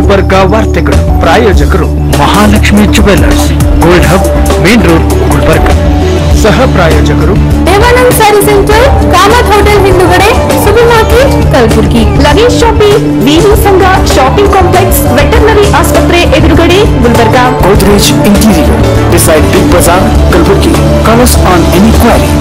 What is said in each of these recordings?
ಗುಲ್ಬರ್ಗ ವಾರ್ತೆಗಳು ಪ್ರಾಯೋಜಕರು Mahalakshmi jewellers gold hub main road Gulbarga ಸಹ ಪ್ರಾಯೋಜಕರು ದೇವಾನಂದ್ ಸ್ಯಾರಿ ಸೆಂಟರ್ ಕಾಮತ್ ಹೋಟೆಲ್ ಹಿಂದುಗಡೆ super market Kalaburagi luggage shopping V V Sangha shopping complex veterinary ಆಸ್ಪತ್ರೆ ಎದುರುಗಡೆ Gulbarga Godrej Interior beside Big Bazaar, Kalburgi. Call us on any query.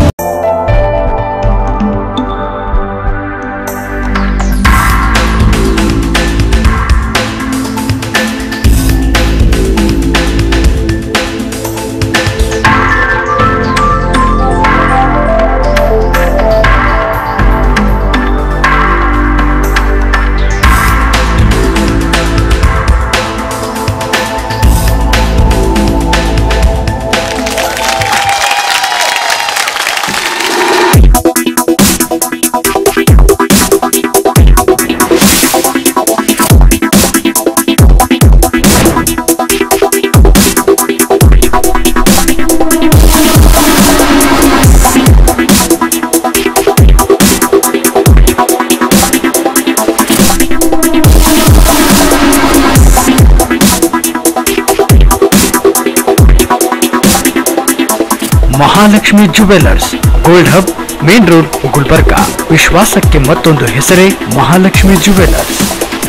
Mahalakshmi jewellers gold hub main road Gulbarga ವಿಶ್ವಾಸಕ್ಕೆ ಮತ್ತೊಂದು ಹೆಸರೇ Mahalakshmi jewellers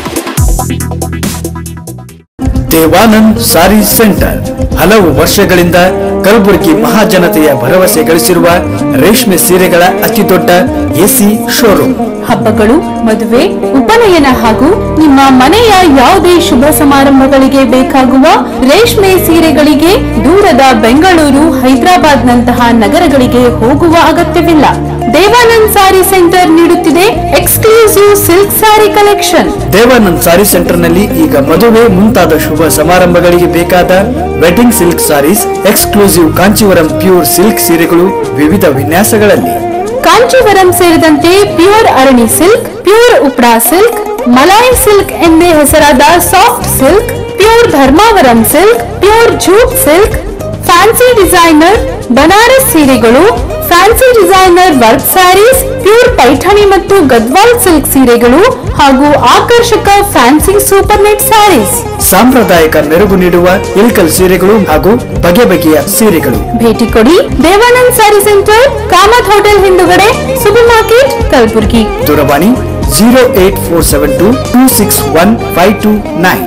Devanand sari centre ಹಲವು ವರ್ಷಗಳಿಂದ ಕಲಬುರಗಿ ಮಹಾಜನತೆಯ ಭರವಸೆ ಗಳಿಸಿರುವ ರೇಷ್ಮೆ ಸೀರೆಗಳ ಅತಿದೊಡ್ಡ ಎಸಿ ಶೋರೂಮ್ ಹಬ್ಬಗಳು ಮದುವೆ ಉಪನಯನ ಹಾಗೂ ನಿಮ್ಮ ಮನೆಯ ಯಾವುದೇ ಶುಭ ಸಮಾರಂಭಗಳಿಗೆ ಬೇಕಾಗುವ ರೇಷ್ಮೆ ಸೀರೆಗಳಿಗೆ ದೂರದ ಬೆಂಗಳೂರು ಹೈದರಾಬಾದ್ ನಂತಹ ನಗರಗಳಿಗೆ ಹೋಗುವ ಅಗತ್ಯವಿಲ್ಲ ದೇವಾನಂದ್ ಸಾರಿ ಸೆಂಟರ್ ನೀಡುತ್ತಿದೆ exclusive silk sari collection Devanand sari centre ನಲ್ಲಿ ಈಗ ಮದುವೆ ಮುಂತಾದ ಶುಭ ಸಮಾರಂಭಗಳಿಗೆ ಬೇಕಾದ wedding silk saris exclusive Kanjivaram pure silk ಸೀರೆಗಳು ವಿವಿಧ ವಿನ್ಯಾಸಗಳಲ್ಲಿ ಕಾಂಚೀವರಂ ಸೇರಿದಂತೆ ಪ್ಯೂರ್ ಅರಣಿ ಸಿಲ್ಕ್ ಪ್ಯೂರ್ ಉಪ್ರಾ ಸಿಲ್ಕ್ ಮಲಾಯಿ ಸಿಲ್ಕ್ ಎಂದೇ ಹೆಸರಾದ soft silk pure Dharmavaram silk pure jute silk fancy designer Banaras ಸೀರೆಗಳು fancy designer work saris pure Paithani ಮತ್ತು ಗದ್ವಾಲ್ ಸಿಲ್ಕ್ ಸೀರೆಗಳು ಹಾಗೂ ಆಕರ್ಷಕ ಫ್ಯಾನ್ಸಿ ಸೂಪರ್ ನೆಟ್ ಸ್ಯಾರೀಸ್ ಸಾಂಪ್ರದಾಯಿಕ ಮೆರುಗು ನೀಡುವ ಇಲ್ಕಲ್ ಸೀರೆಗಳು ಹಾಗೂ ಬಗೆ ಬಗೆಯ ಸೀರೆಗಳು ಭೇಟಿ ಕೊಡಿ ದೇವಾನಂದ್ ಸ್ಯಾರಿ ಸೆಂಟರ್ ಕಾಮತ್ ಹೋಟೆಲ್ ಹಿಂದುಗಡೆ ಸೂಪರ್ ಮಾರ್ಕೆಟ್ ಕಲಬುರ್ಗಿ ದೂರವಾಣಿ zero eight four seven two two six one five two nine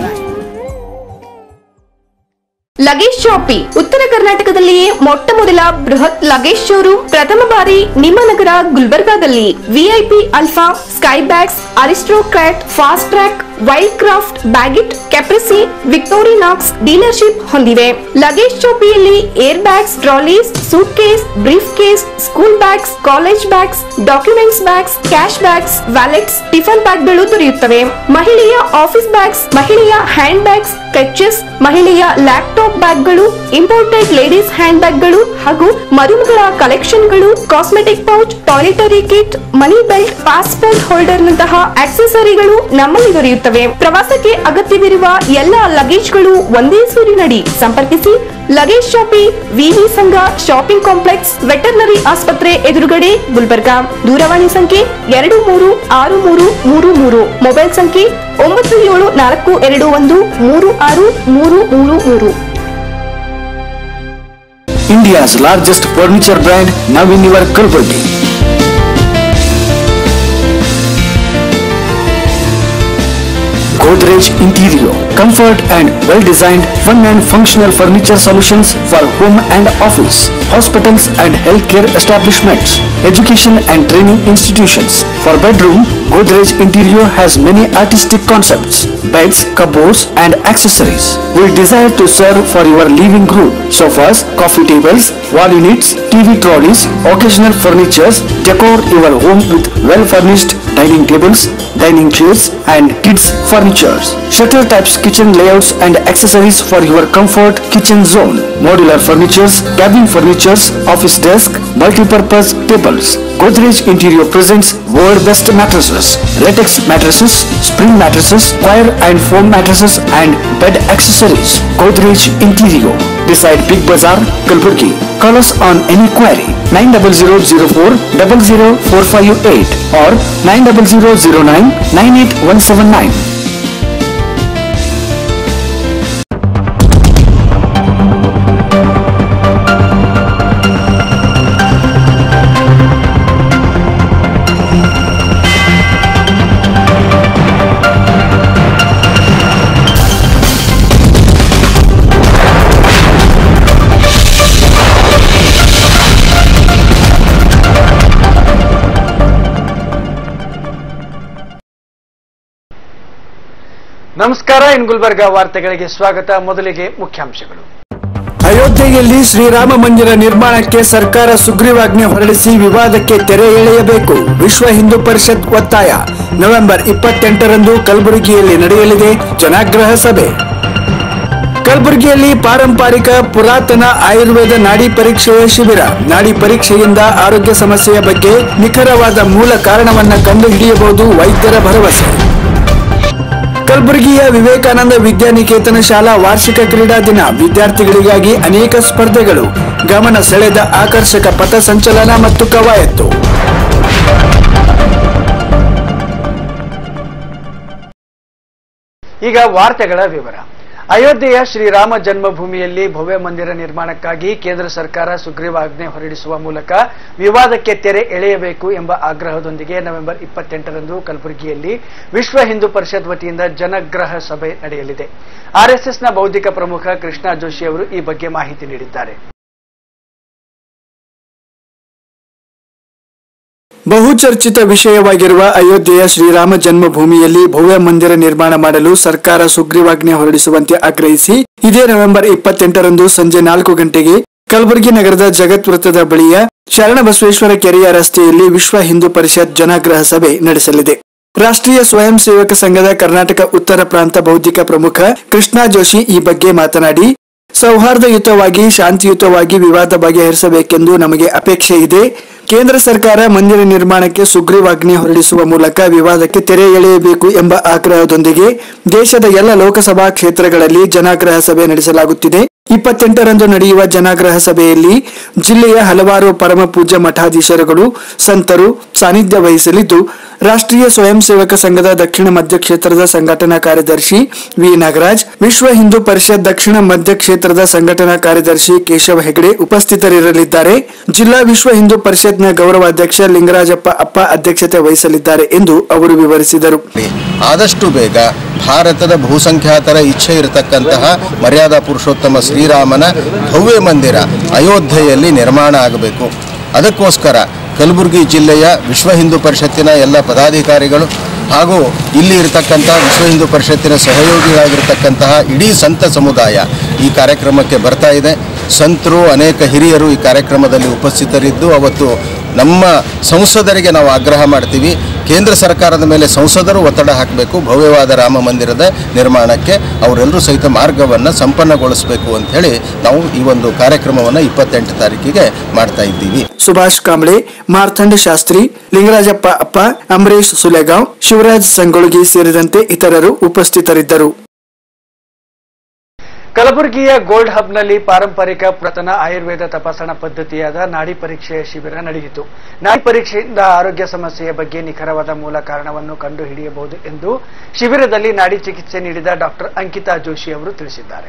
luggage shoppe ಉತ್ತರ ಕರ್ನಾಟಕದಲ್ಲಿಯೇ ಮೊಟ್ಟ ಮೊದಲ ಬೃಹತ್ ಲಗೇಜ್ ಶೋರೂಮ್ ಪ್ರಥಮ ಬಾರಿ ನಿಮ್ಮ ನಗರ ಗುಲ್ಬರ್ಗಾದಲ್ಲಿ VIP Alfa Skybags Aristocrat Fastrack Wildcraft Baggit Caprese Victorinox dealership ಹೊಂದಿವೆ ಲಗೇಜ್ ಶಾಪಿಯಲ್ಲಿ air bags trolleys suitcase briefcase school bags college bags documents bags cash bags wallets tiffin ಬ್ಯಾಗ್ಗಳು ದೊರೆಯುತ್ತವೆ ಮಹಿಳೆಯ office bags ಮಹಿಳೆಯ hand bags clutches ಮಹಿಳೆಯ laptop ಬ್ಯಾಗ್ಗಳು imported ladies hand ಬ್ಯಾಗ್ಗಳು ಹಾಗೂ ಮರುಮಗಳ ಕಲೆಕ್ಷನ್ಗಳು cosmetic pouch toiletry kit money belt passport holder ನಂತಹ ಆಕ್ಸೆಸರಿಗಳು ನಮ್ಮಲ್ಲಿ ದೊರೆಯುತ್ತವೆ ಪ್ರವಾಸಕ್ಕೆ ಅಗತ್ಯವಿರುವ ಎಲ್ಲ ಲಗೇಜ್ಗಳು ಒಂದೇ ಸೂರಿನಡಿ ಸಂಪರ್ಕಿಸಿ ಲಗೇಜ್ ಶಾಪಿ ವಿವಿ ಸಂಘ ಶಾಪಿಂಗ್ ಕಾಂಪ್ಲೆಕ್ಸ್ ವೆಟರ್ನರಿ ಆಸ್ಪತ್ರೆ ಎದುರುಗಡೆ ಗುಲ್ಬರ್ಗಾ ದೂರವಾಣಿ ಸಂಖ್ಯೆ ಎರಡು ಮೂರು ಆರು ಮೂರು ಮೂರು ಮೂರು ಮೊಬೈಲ್ ಸಂಖ್ಯೆ ಒಂಬತ್ತು ಏಳು ನಾಲ್ಕು ಎರಡು ಒಂದು ಮೂರು ಆರು ಮೂರು ಮೂರು ಮೂರು India's largest furniture brand now in your Kalburgi. Godrej Interior, comfort and well-designed, fun and functional furniture solutions for home and office, hospitals and healthcare establishments, education and training institutions. For bedroom, Godrej Interior has many artistic concepts, beds, cupboards and accessories. We desire to serve for your living room, sofas, coffee tables, wall units, TV trolleys, occasional furnitures, decor your home with well-furnished dining tables, dining chairs and kids furnitures. Shutter types kitchen layouts and accessories for your comfort kitchen zone. Modular furnitures, cabin furnitures, office desk, multi-purpose tables. Godrej Interior presents world best mattresses, latex mattresses, spring mattresses, wire and foam mattresses and bed accessories. Godrej Interior beside Big Bazaar, Kalburgi. Call us on any query 90004 00458 or 90009 98179. ನಮಸ್ಕಾರ ಇನ್ ಗುಲ್ಬರ್ಗ ವಾರ್ತೆಗಳಿಗೆ ಸ್ವಾಗತ ಮೊದಲಿಗೆ ಮುಖ್ಯಾಂಶಗಳು ಅಯೋಧ್ಯೆಯಲ್ಲಿ ಶ್ರೀರಾಮ ಮಂದಿರ ನಿರ್ಮಾಣಕ್ಕೆ ಸರ್ಕಾರ ಸುಗ್ರೀವಾಜ್ಞೆ ಹೊರಡಿಸಿ ವಿವಾದಕ್ಕೆ ತೆರೆ ಎಳೆಯಬೇಕು ವಿಶ್ವ ಹಿಂದೂ ಪರಿಷತ್ ಒತ್ತಾಯ ನವೆಂಬರ್ ಇಪ್ಪತ್ತೆಂಟರಂದು ಕಲಬುರಗಿಯಲ್ಲಿ ನಡೆಯಲಿದೆ ಜನಾಗ್ರಹ ಸಭೆ ಕಲಬುರಗಿಯಲ್ಲಿ ಪಾರಂಪರಿಕ ಪುರಾತನ ಆಯುರ್ವೇದ ನಾಡಿ ಪರೀಕ್ಷೆಯ ಶಿಬಿರ ನಾಡಿ ಪರೀಕ್ಷೆಯಿಂದ ಆರೋಗ್ಯ ಸಮಸ್ಯೆಯ ಬಗ್ಗೆ ನಿಖರವಾದ ಮೂಲ ಕಾರಣವನ್ನ ಕಂಡುಹಿಡಿಯಬಹುದು ವೈದ್ಯರ ಭರವಸೆ ಕಲಬುರಗಿಯ ವಿವೇಕಾನಂದ ವಿದ್ಯಾನಿಕೇತನ ಶಾಲಾ ವಾರ್ಷಿಕ ಕ್ರೀಡಾ ದಿನ ವಿದ್ಯಾರ್ಥಿಗಳಿಗಾಗಿ ಅನೇಕ ಸ್ಪರ್ಧೆಗಳು ಗಮನ ಸೆಳೆದ ಆಕರ್ಷಕ ಪಥ ಸಂಚಲನ ಮತ್ತು ಕವಾಯತ್ತು ಈಗ ವಾರ್ತೆಗಳ ವಿವರ ಅಯೋಧ್ಯೆಯ ಶ್ರೀರಾಮ ಜನ್ಮಭೂಮಿಯಲ್ಲಿ ಭವ್ಯ ಮಂದಿರ ನಿರ್ಮಾಣಕ್ಕಾಗಿ ಕೇಂದ್ರ ಸರ್ಕಾರ ಸುಗ್ರೀವಾಜ್ಞೆ ಹೊರಡಿಸುವ ಮೂಲಕ ವಿವಾದಕ್ಕೆ ತೆರೆ ಎಳೆಯಬೇಕು ಎಂಬ ಆಗ್ರಹದೊಂದಿಗೆ ನವೆಂಬರ್ ಇಪ್ಪತ್ತೆಂಟರಂದು ಕಲಬುರಗಿಯಲ್ಲಿ ವಿಶ್ವ ಹಿಂದೂ ಪರಿಷತ್ ವತಿಯಿಂದ ಜನಗ್ರಹ ಸಭೆ ನಡೆಯಲಿದೆ ಆರ್ಎಸ್ಎಸ್ನ ಬೌದ್ಧಿಕ ಪ್ರಮುಖ ಕೃಷ್ಣ ಜೋಶಿ ಅವರು ಈ ಬಗ್ಗೆ ಮಾಹಿತಿ ನೀಡಿದ್ದಾರೆ ಬಹುಚರ್ಚಿತ ವಿಷಯವಾಗಿರುವ ಅಯೋಧ್ಯೆಯ ಶ್ರೀರಾಮ ಜನ್ಮಭೂಮಿಯಲ್ಲಿ ಭವ್ಯ ಮಂದಿರ ನಿರ್ಮಾಣ ಮಾಡಲು ಸರ್ಕಾರ ಸುಗ್ರೀವಾಜ್ಞೆ ಹೊರಡಿಸುವಂತೆ ಆಗ್ರಹಿಸಿ ಇದೇ ನವೆಂಬರ್ ಇಪ್ಪತ್ತೆಂಟರಂದು ಸಂಜೆ ನಾಲ್ಕು ಗಂಟೆಗೆ ಕಲಬುರಗಿ ನಗರದ ಜಗತ್ ವೃತ್ತದ ಬಳಿಯ ಶರಣಬಸವೇಶ್ವರ ಕೆರೆಯ ರಸ್ತೆಯಲ್ಲಿ ವಿಶ್ವ ಹಿಂದೂ ಪರಿಷತ್ ಜನಾಗ್ರಹ ಸಭೆ ನಡೆಸಲಿದೆ ರಾಷ್ಟ್ರೀಯ ಸ್ವಯಂ ಸೇವಕ ಸಂಘದ ಕರ್ನಾಟಕ ಉತ್ತರ ಪ್ರಾಂತ ಬೌದ್ಧಿಕ ಪ್ರಮುಖ ಕೃಷ್ಣ ಜೋಶಿ ಈ ಬಗ್ಗೆ ಮಾತನಾಡಿ ಸೌಹಾರ್ದಯುತವಾಗಿ ಶಾಂತಿಯುತವಾಗಿ ವಿವಾದ ಬಗೆಹರಿಸಬೇಕೆಂದು ನಮಗೆ ಅಪೇಕ್ಷೆ ಇದೆ ಕೇಂದ್ರ ಸರ್ಕಾರ ಮಂದಿರ ನಿರ್ಮಾಣಕ್ಕೆ ಸುಗ್ರೀವಾಜ್ಞೆ ಹೊರಡಿಸುವ ಮೂಲಕ ವಿವಾದಕ್ಕೆ ತೆರೆ ಎಳೆಯಬೇಕು ಎಂಬ ಆಗ್ರಹದೊಂದಿಗೆ ದೇಶದ ಎಲ್ಲ ಲೋಕಸಭಾ ಕ್ಷೇತ್ರಗಳಲ್ಲಿ ಜನಾಗ್ರಹ ಸಭೆ ನಡೆಸಲಾಗುತ್ತಿದೆ ಇಪ್ಪತ್ತೆಂಟರಂದು ನಡೆಯುವ ಜನಾಗ್ರಹ ಸಭೆಯಲ್ಲಿ ಜಿಲ್ಲೆಯ ಹಲವಾರು ಪರಮ ಪೂಜ್ಯ ಮಠಾಧೀಶರುಗಳು ಸಂತರು ಸಾನ್ನಿಧ್ಯ ವಹಿಸಲಿದ್ದು ರಾಷ್ಟ್ರೀಯ ಸ್ವಯಂ ಸೇವಕ ಸಂಘದ ದಕ್ಷಿಣ ಮಧ್ಯ ಕ್ಷೇತ್ರದ ಸಂಘಟನಾ ಕಾರ್ಯದರ್ಶಿ ವಿ ನಾಗರಾಜ್ ವಿಶ್ವ ಹಿಂದೂ ಪರಿಷತ್ ದಕ್ಷಿಣ ಮಧ್ಯ ಕ್ಷೇತ್ರದ ಸಂಘಟನಾ ಕಾರ್ಯದರ್ಶಿ ಕೇಶವ ಹೆಗಡೆ ಉಪಸ್ಥಿತರಿರಲಿದ್ದಾರೆ ಜಿಲ್ಲಾ ವಿಶ್ವ ಹಿಂದೂ ಪರಿಷತ್ನ ಗೌರವಾಧ್ಯಕ್ಷ ಲಿಂಗರಾಜಪ್ಪ ಅಪ್ಪ ಅಧ್ಯಕ್ಷತೆ ವಹಿಸಲಿದ್ದಾರೆ ಎಂದು ಅವರು ವಿವರಿಸಿದರು ಆದಷ್ಟು ಬೇಗ ಭಾರತದ ಬಹುಸಂಖ್ಯಾತರ ಇಚ್ಛೆ ಇರತಕ್ಕಂತಹ ಮರ್ಯಾದಾ ಪುರುಷೋತ್ತಮ ಶ್ರೀರಾಮನ ಭವ್ಯ ಮಂದಿರ ಅಯೋಧ್ಯೆಯಲ್ಲಿ ನಿರ್ಮಾಣ ಆಗಬೇಕು ಅದಕ್ಕೋಸ್ಕರ ಕಲಬುರಗಿ ಜಿಲ್ಲೆಯ ವಿಶ್ವ ಹಿಂದೂ ಪರಿಷತ್ತಿನ ಎಲ್ಲ ಪದಾಧಿಕಾರಿಗಳು ಹಾಗೂ ಇಲ್ಲಿ ಇರತಕ್ಕಂಥ ವಿಶ್ವ ಹಿಂದೂ ಪರಿಷತ್ತಿನ ಸಹಯೋಗಿಗಳಾಗಿರ್ತಕ್ಕಂತಹ ಇಡೀ ಸಂತ ಸಮುದಾಯ ಈ ಕಾರ್ಯಕ್ರಮಕ್ಕೆ ಬರ್ತಾ ಇದೆ ಸಂತರು ಅನೇಕ ಹಿರಿಯರು ಈ ಕಾರ್ಯಕ್ರಮದಲ್ಲಿ ಉಪಸ್ಥಿತರಿದ್ದು ಅವತ್ತು ನಮ್ಮ ಸಂಸದರಿಗೆ ನಾವು ಆಗ್ರಹ ಮಾಡ್ತೀವಿ ಕೇಂದ್ರ ಸರ್ಕಾರದ ಮೇಲೆ ಸಂಸದರು ಒತ್ತಡ ಹಾಕಬೇಕು ಭವ್ಯವಾದ ರಾಮ ಮಂದಿರದ ನಿರ್ಮಾಣಕ್ಕೆ ಅವರೆಲ್ಲರೂ ಸಹಿತ ಮಾರ್ಗವನ್ನು ಸಂಪನ್ನಗೊಳಿಸಬೇಕು ಅಂತ ಹೇಳಿ ನಾವು ಈ ಒಂದು ಕಾರ್ಯಕ್ರಮವನ್ನು ಇಪ್ಪತ್ತೆಂಟು ತಾರೀಕಿಗೆ ಮಾಡ್ತಾ ಇದ್ದೀವಿ ಸುಭಾಷ್ ಕಾಂಬ್ಳೆ ಮಾರ್ಥಂಡ ಶಾಸ್ತ್ರಿ ಲಿಂಗರಾಜಪ್ಪ ಅಪ್ಪ ಅಂಬರೀಶ್ ಸುಲೆಗಾಂವ್ ಶಿವರಾಜ್ ಸಂಗೊಳ್ಗಿ ಸೇರಿದಂತೆ ಇತರರು ಉಪಸ್ಥಿತರಿದ್ದರು ಕಲಬುರಗಿಯ ಗೋಲ್ಡ್ ಹಬ್ನಲ್ಲಿ ಪಾರಂಪರಿಕ ಪುರಾತನ ಆಯುರ್ವೇದ ತಪಾಸಣಾ ಪದ್ಧತಿಯಾದ ನಾಡಿ ಪರೀಕ್ಷೆಯ ಶಿಬಿರ ನಡೆಯಿತು ನಾಡಿ ಪರೀಕ್ಷೆಯಿಂದ ಆರೋಗ್ಯ ಸಮಸ್ಯೆಯ ಬಗ್ಗೆ ನಿಖರವಾದ ಮೂಲ ಕಾರಣವನ್ನು ಕಂಡುಹಿಡಿಯಬಹುದು ಎಂದು ಶಿಬಿರದಲ್ಲಿ ನಾಡಿ ಚಿಕಿತ್ಸೆ ನೀಡಿದ ಡಾಕ್ಟರ್ ಅಂಕಿತಾ ಜೋಶಿ ಅವರು ತಿಳಿಸಿದ್ದಾರೆ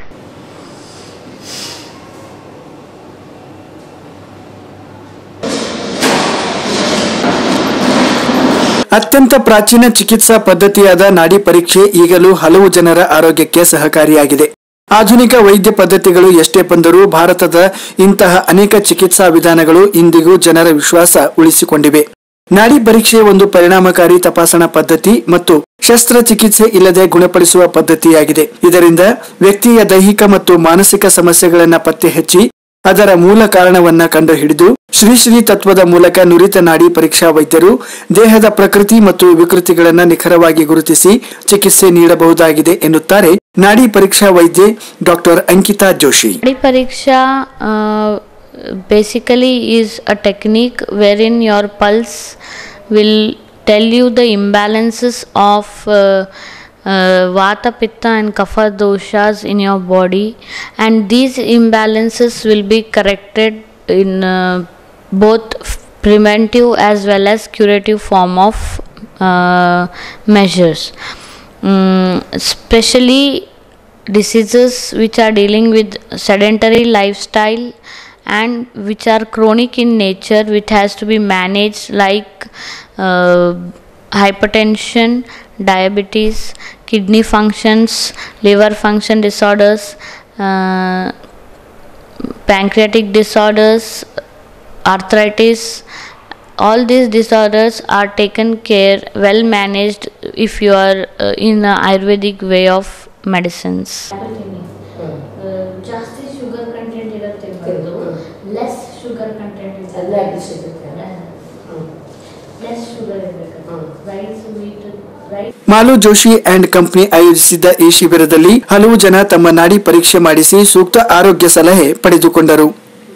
ಅತ್ಯಂತ ಪ್ರಾಚೀನ ಚಿಕಿತ್ಸಾ ಪದ್ಧತಿಯಾದ ನಾಡಿ ಪರೀಕ್ಷೆ ಈಗಲೂ ಹಲವು ಜನರ ಆರೋಗ್ಯಕ್ಕೆ ಸಹಕಾರಿಯಾಗಿದೆ ಆಧುನಿಕ ವೈದ್ಯ ಪದ್ಧತಿಗಳು ಎಷ್ಟೇ ಬಂದರೂ ಭಾರತದ ಇಂತಹ ಅನೇಕ ಚಿಕಿತ್ಸಾ ವಿಧಾನಗಳು ಇಂದಿಗೂ ಜನರ ವಿಶ್ವಾಸ ಉಳಿಸಿಕೊಂಡಿವೆ ನಾಡಿ ಪರೀಕ್ಷೆ ಒಂದು ಪರಿಣಾಮಕಾರಿ ತಪಾಸಣಾ ಪದ್ಧತಿ ಮತ್ತು ಶಸ್ತ್ರಚಿಕಿತ್ಸೆ ಇಲ್ಲದೆ ಗುಣಪಡಿಸುವ ಪದ್ಧತಿಯಾಗಿದೆ ಇದರಿಂದ ವ್ಯಕ್ತಿಯ ದೈಹಿಕ ಮತ್ತು ಮಾನಸಿಕ ಸಮಸ್ಯೆಗಳನ್ನ ಪತ್ತೆ ಹಚ್ಚಿ ಅದರ ಮೂಲ ಕಾರಣವನ್ನ ಕಂಡುಹಿಡಿದು ಶ್ರೀ ಶ್ರೀ ತತ್ವದ ಮೂಲಕ ನುರಿತ ನಾಡಿ ಪರೀಕ್ಷಾ ವೈದ್ಯರು ದೇಹದ ಪ್ರಕೃತಿ ಮತ್ತು ವಿಕೃತಿಗಳನ್ನ ನಿಖರವಾಗಿ ಗುರುತಿಸಿ ಚಿಕಿತ್ಸೆ ನೀಡಬಹುದಾಗಿದೆ ಎನ್ನುತ್ತಾರೆ ನಾಡಿ ಪರೀಕ್ಷಾ ವೈದ್ಯೆ doctor Ankita Joshi Body Pariksha uh, basically is a technique wherein your pulse will tell you the imbalances of uh, uh, Vata, Pitta, and Kapha doshas in your body, and these imbalances will be corrected in uh, both f- preventive as well as curative form of uh, measures. Mm, especially diseases which are dealing with sedentary lifestyle and which are chronic in nature which has to be managed like uh, hypertension diabetes kidney functions liver function disorders uh, pancreatic disorders arthritis all these disorders are taken care well managed if you are uh, in a ayurvedic way of medicines ಜಾಸ್ತಿ sugar content ಇರುತ್ತೆ less sugar content less sugar ಇರಬೇಕು rice wheat rice ಮಾಲು Joshi and company ಆಯೋಜಿಸಿದ್ದ ಈ ಶಿಬಿರದಲ್ಲಿ ಹಲವು ಜನ ತಮ್ಮ ನಾಡಿ ಪರೀಕ್ಷೆ ಮಾಡಿಸಿ ಸೂಕ್ತ ಆರೋಗ್ಯ ಸಲಹೆ ಪಡೆದುಕೊಂಡರು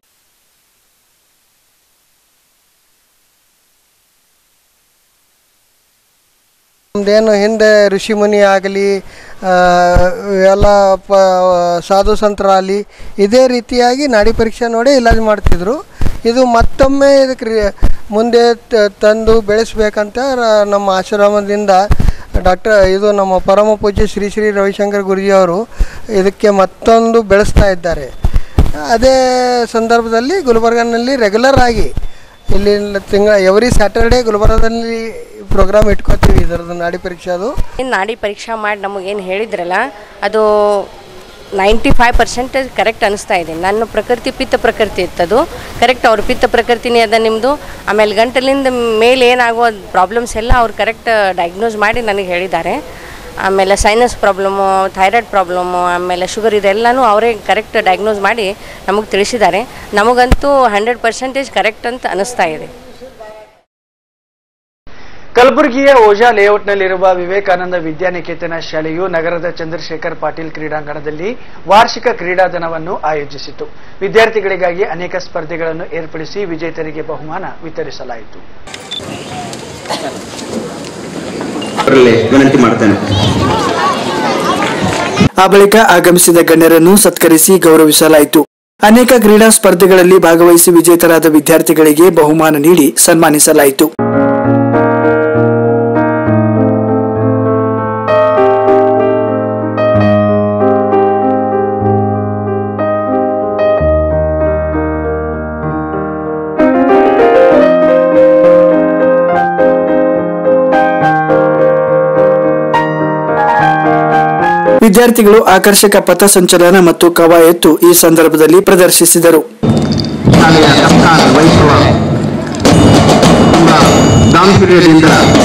ನಮ್ದೇನು ಹಿಂದೆ ಋಷಿಮುನಿ ಆಗಲಿ ಎಲ್ಲ ಪ ಸಾಧು ಸಂತರಾಗಲಿ ಇದೇ ರೀತಿಯಾಗಿ ನಾಡಿ ಪರೀಕ್ಷೆ ನೋಡಿ ಇಲಾಜ್ ಮಾಡ್ತಿದ್ರು ಇದು ಮತ್ತೊಮ್ಮೆ ಇದಕ್ಕೆ ರಿ- ಮುಂದೆ ತ- ತಂದು ಬೆಳೆಸ್ಬೇಕಂತ ರ- ನಮ್ಮ ಆಶ್ರಮದಿಂದ ಡಾಕ್ಟರ್ ಇದು ನಮ್ಮ ಪರಮ ಪೂಜ್ಯ ಶ್ರೀ ಶ್ರೀ ರವಿಶಂಕರ್ ಗುರುಜಿಯವರು ಇದಕ್ಕೆ ಮತ್ತೊಂದು ಬೆಳೆಸ್ತಾ ಇದ್ದಾರೆ ಅದೇ ಸಂದರ್ಭದಲ್ಲಿ ಗುಲ್ಬರ್ಗನಲ್ಲಿ ರೆಗ್ಯುಲರ್ ಆಗಿ ಇಲ್ಲಿ ತಿಂಗಳ ಎವ್ರಿ ಸ್ಯಾಟರ್ಡೇ ಗುಲ್ಬರ್ಗದಲ್ಲಿ ಪ್ರೋಗ್ರಾಮ್ ಇಟ್ಕೋತೀವಿ ಇದರದ್ದು ನಾಡಿ ಪರೀಕ್ಷೆ ಅದು ಏನು ನಾಡಿ ಪರೀಕ್ಷೆ ಮಾಡಿ ನಮಗೇನು ಹೇಳಿದ್ರಲ್ಲ ಅದು ನೈಂಟಿ ಫೈವ್ ಪರ್ಸೆಂಟೇಜ್ ಕರೆಕ್ಟ್ ಅನಿಸ್ತಾ ಇದೆ ನನ್ನ ಪ್ರಕೃತಿ ಪಿತ್ತ ಪ್ರಕೃತಿ ಇತ್ತದು ಕರೆಕ್ಟ್ ಅವ್ರ ಪಿತ್ತ ಪ್ರಕೃತಿನೇ ಅದ ನಿಮ್ಮದು ಆಮೇಲೆ ಗಂಟಲಿಂದ ಮೇಲೆ ಏನಾಗುವ ಪ್ರಾಬ್ಲಮ್ಸ್ ಎಲ್ಲ ಅವ್ರು ಕರೆಕ್ಟ್ ಡಯಾಗ್ನೋಸ್ ಮಾಡಿ ನನಗೆ ಹೇಳಿದ್ದಾರೆ ಆಮೇಲೆ ಸೈನಸ್ ಪ್ರಾಬ್ಲಮ್ಮು ಥೈರಾಯ್ಡ್ ಪ್ರಾಬ್ಲಮ್ಮು ಆಮೇಲೆ ಶುಗರ್ ಇದೆಲ್ಲನೂ ಅವರೇ ಕರೆಕ್ಟ್ ಡಯಾಗ್ನೋಸ್ ಮಾಡಿ ನಮಗೆ ತಿಳಿಸಿದ್ದಾರೆ ನಮಗಂತೂ ಹಂಡ್ರೆಡ್ ಪರ್ಸೆಂಟೇಜ್ ಕರೆಕ್ಟ್ ಅಂತ ಅನಿಸ್ತಾ ಇದೆ ಕಲಬುರಗಿಯ ಓಜಾ ಲೇಔಟ್ನಲ್ಲಿರುವ ವಿವೇಕಾನಂದ ವಿದ್ಯಾನಿಕೇತನ ಶಾಲೆಯು ನಗರದ ಚಂದ್ರಶೇಖರ್ ಪಾಟೀಲ್ ಕ್ರೀಡಾಂಗಣದಲ್ಲಿ ವಾರ್ಷಿಕ ಕ್ರೀಡಾದಿನವನ್ನು ಆಯೋಜಿಸಿತು ವಿದ್ಯಾರ್ಥಿಗಳಿಗಾಗಿ ಅನೇಕ ಸ್ಪರ್ಧೆಗಳನ್ನು ಏರ್ಪಡಿಸಿ ವಿಜೇತರಿಗೆ ಬಹುಮಾನ ವಿತರಿಸಲಾಯಿತು ಅವರಲ್ಲಿ ವಿನಂತಿ ಮಾಡ್ತೇನೆ ಆ ಬಳಿಕ ಆಗಮಿಸಿದ ಗಣ್ಯರನ್ನು ಸತ್ಕರಿಸಿ ಗೌರವಿಸಲಾಯಿತು ಅನೇಕ ಕ್ರೀಡಾ ಸ್ಪರ್ಧೆಗಳಲ್ಲಿ ಭಾಗವಹಿಸಿ ವಿಜೇತರಾದ ವಿದ್ಯಾರ್ಥಿಗಳಿಗೆ ಬಹುಮಾನ ನೀಡಿ ಸನ್ಮಾನಿಸಲಾಯಿತು ವಿದ್ಯಾರ್ಥಿಗಳು ಆಕರ್ಷಕ ಪಥಸಂಚಲನ ಮತ್ತು ಕವಾಯತ್ತು ಈ ಸಂದರ್ಭದಲ್ಲಿ ಪ್ರದರ್ಶಿಸಿದರು ಶಾಲೆಯ ಕಪ್ತಾನ್ ವಹಿಸುವ ತುಂಬ ಗಾಂಭೀರ್ಯದಿಂದ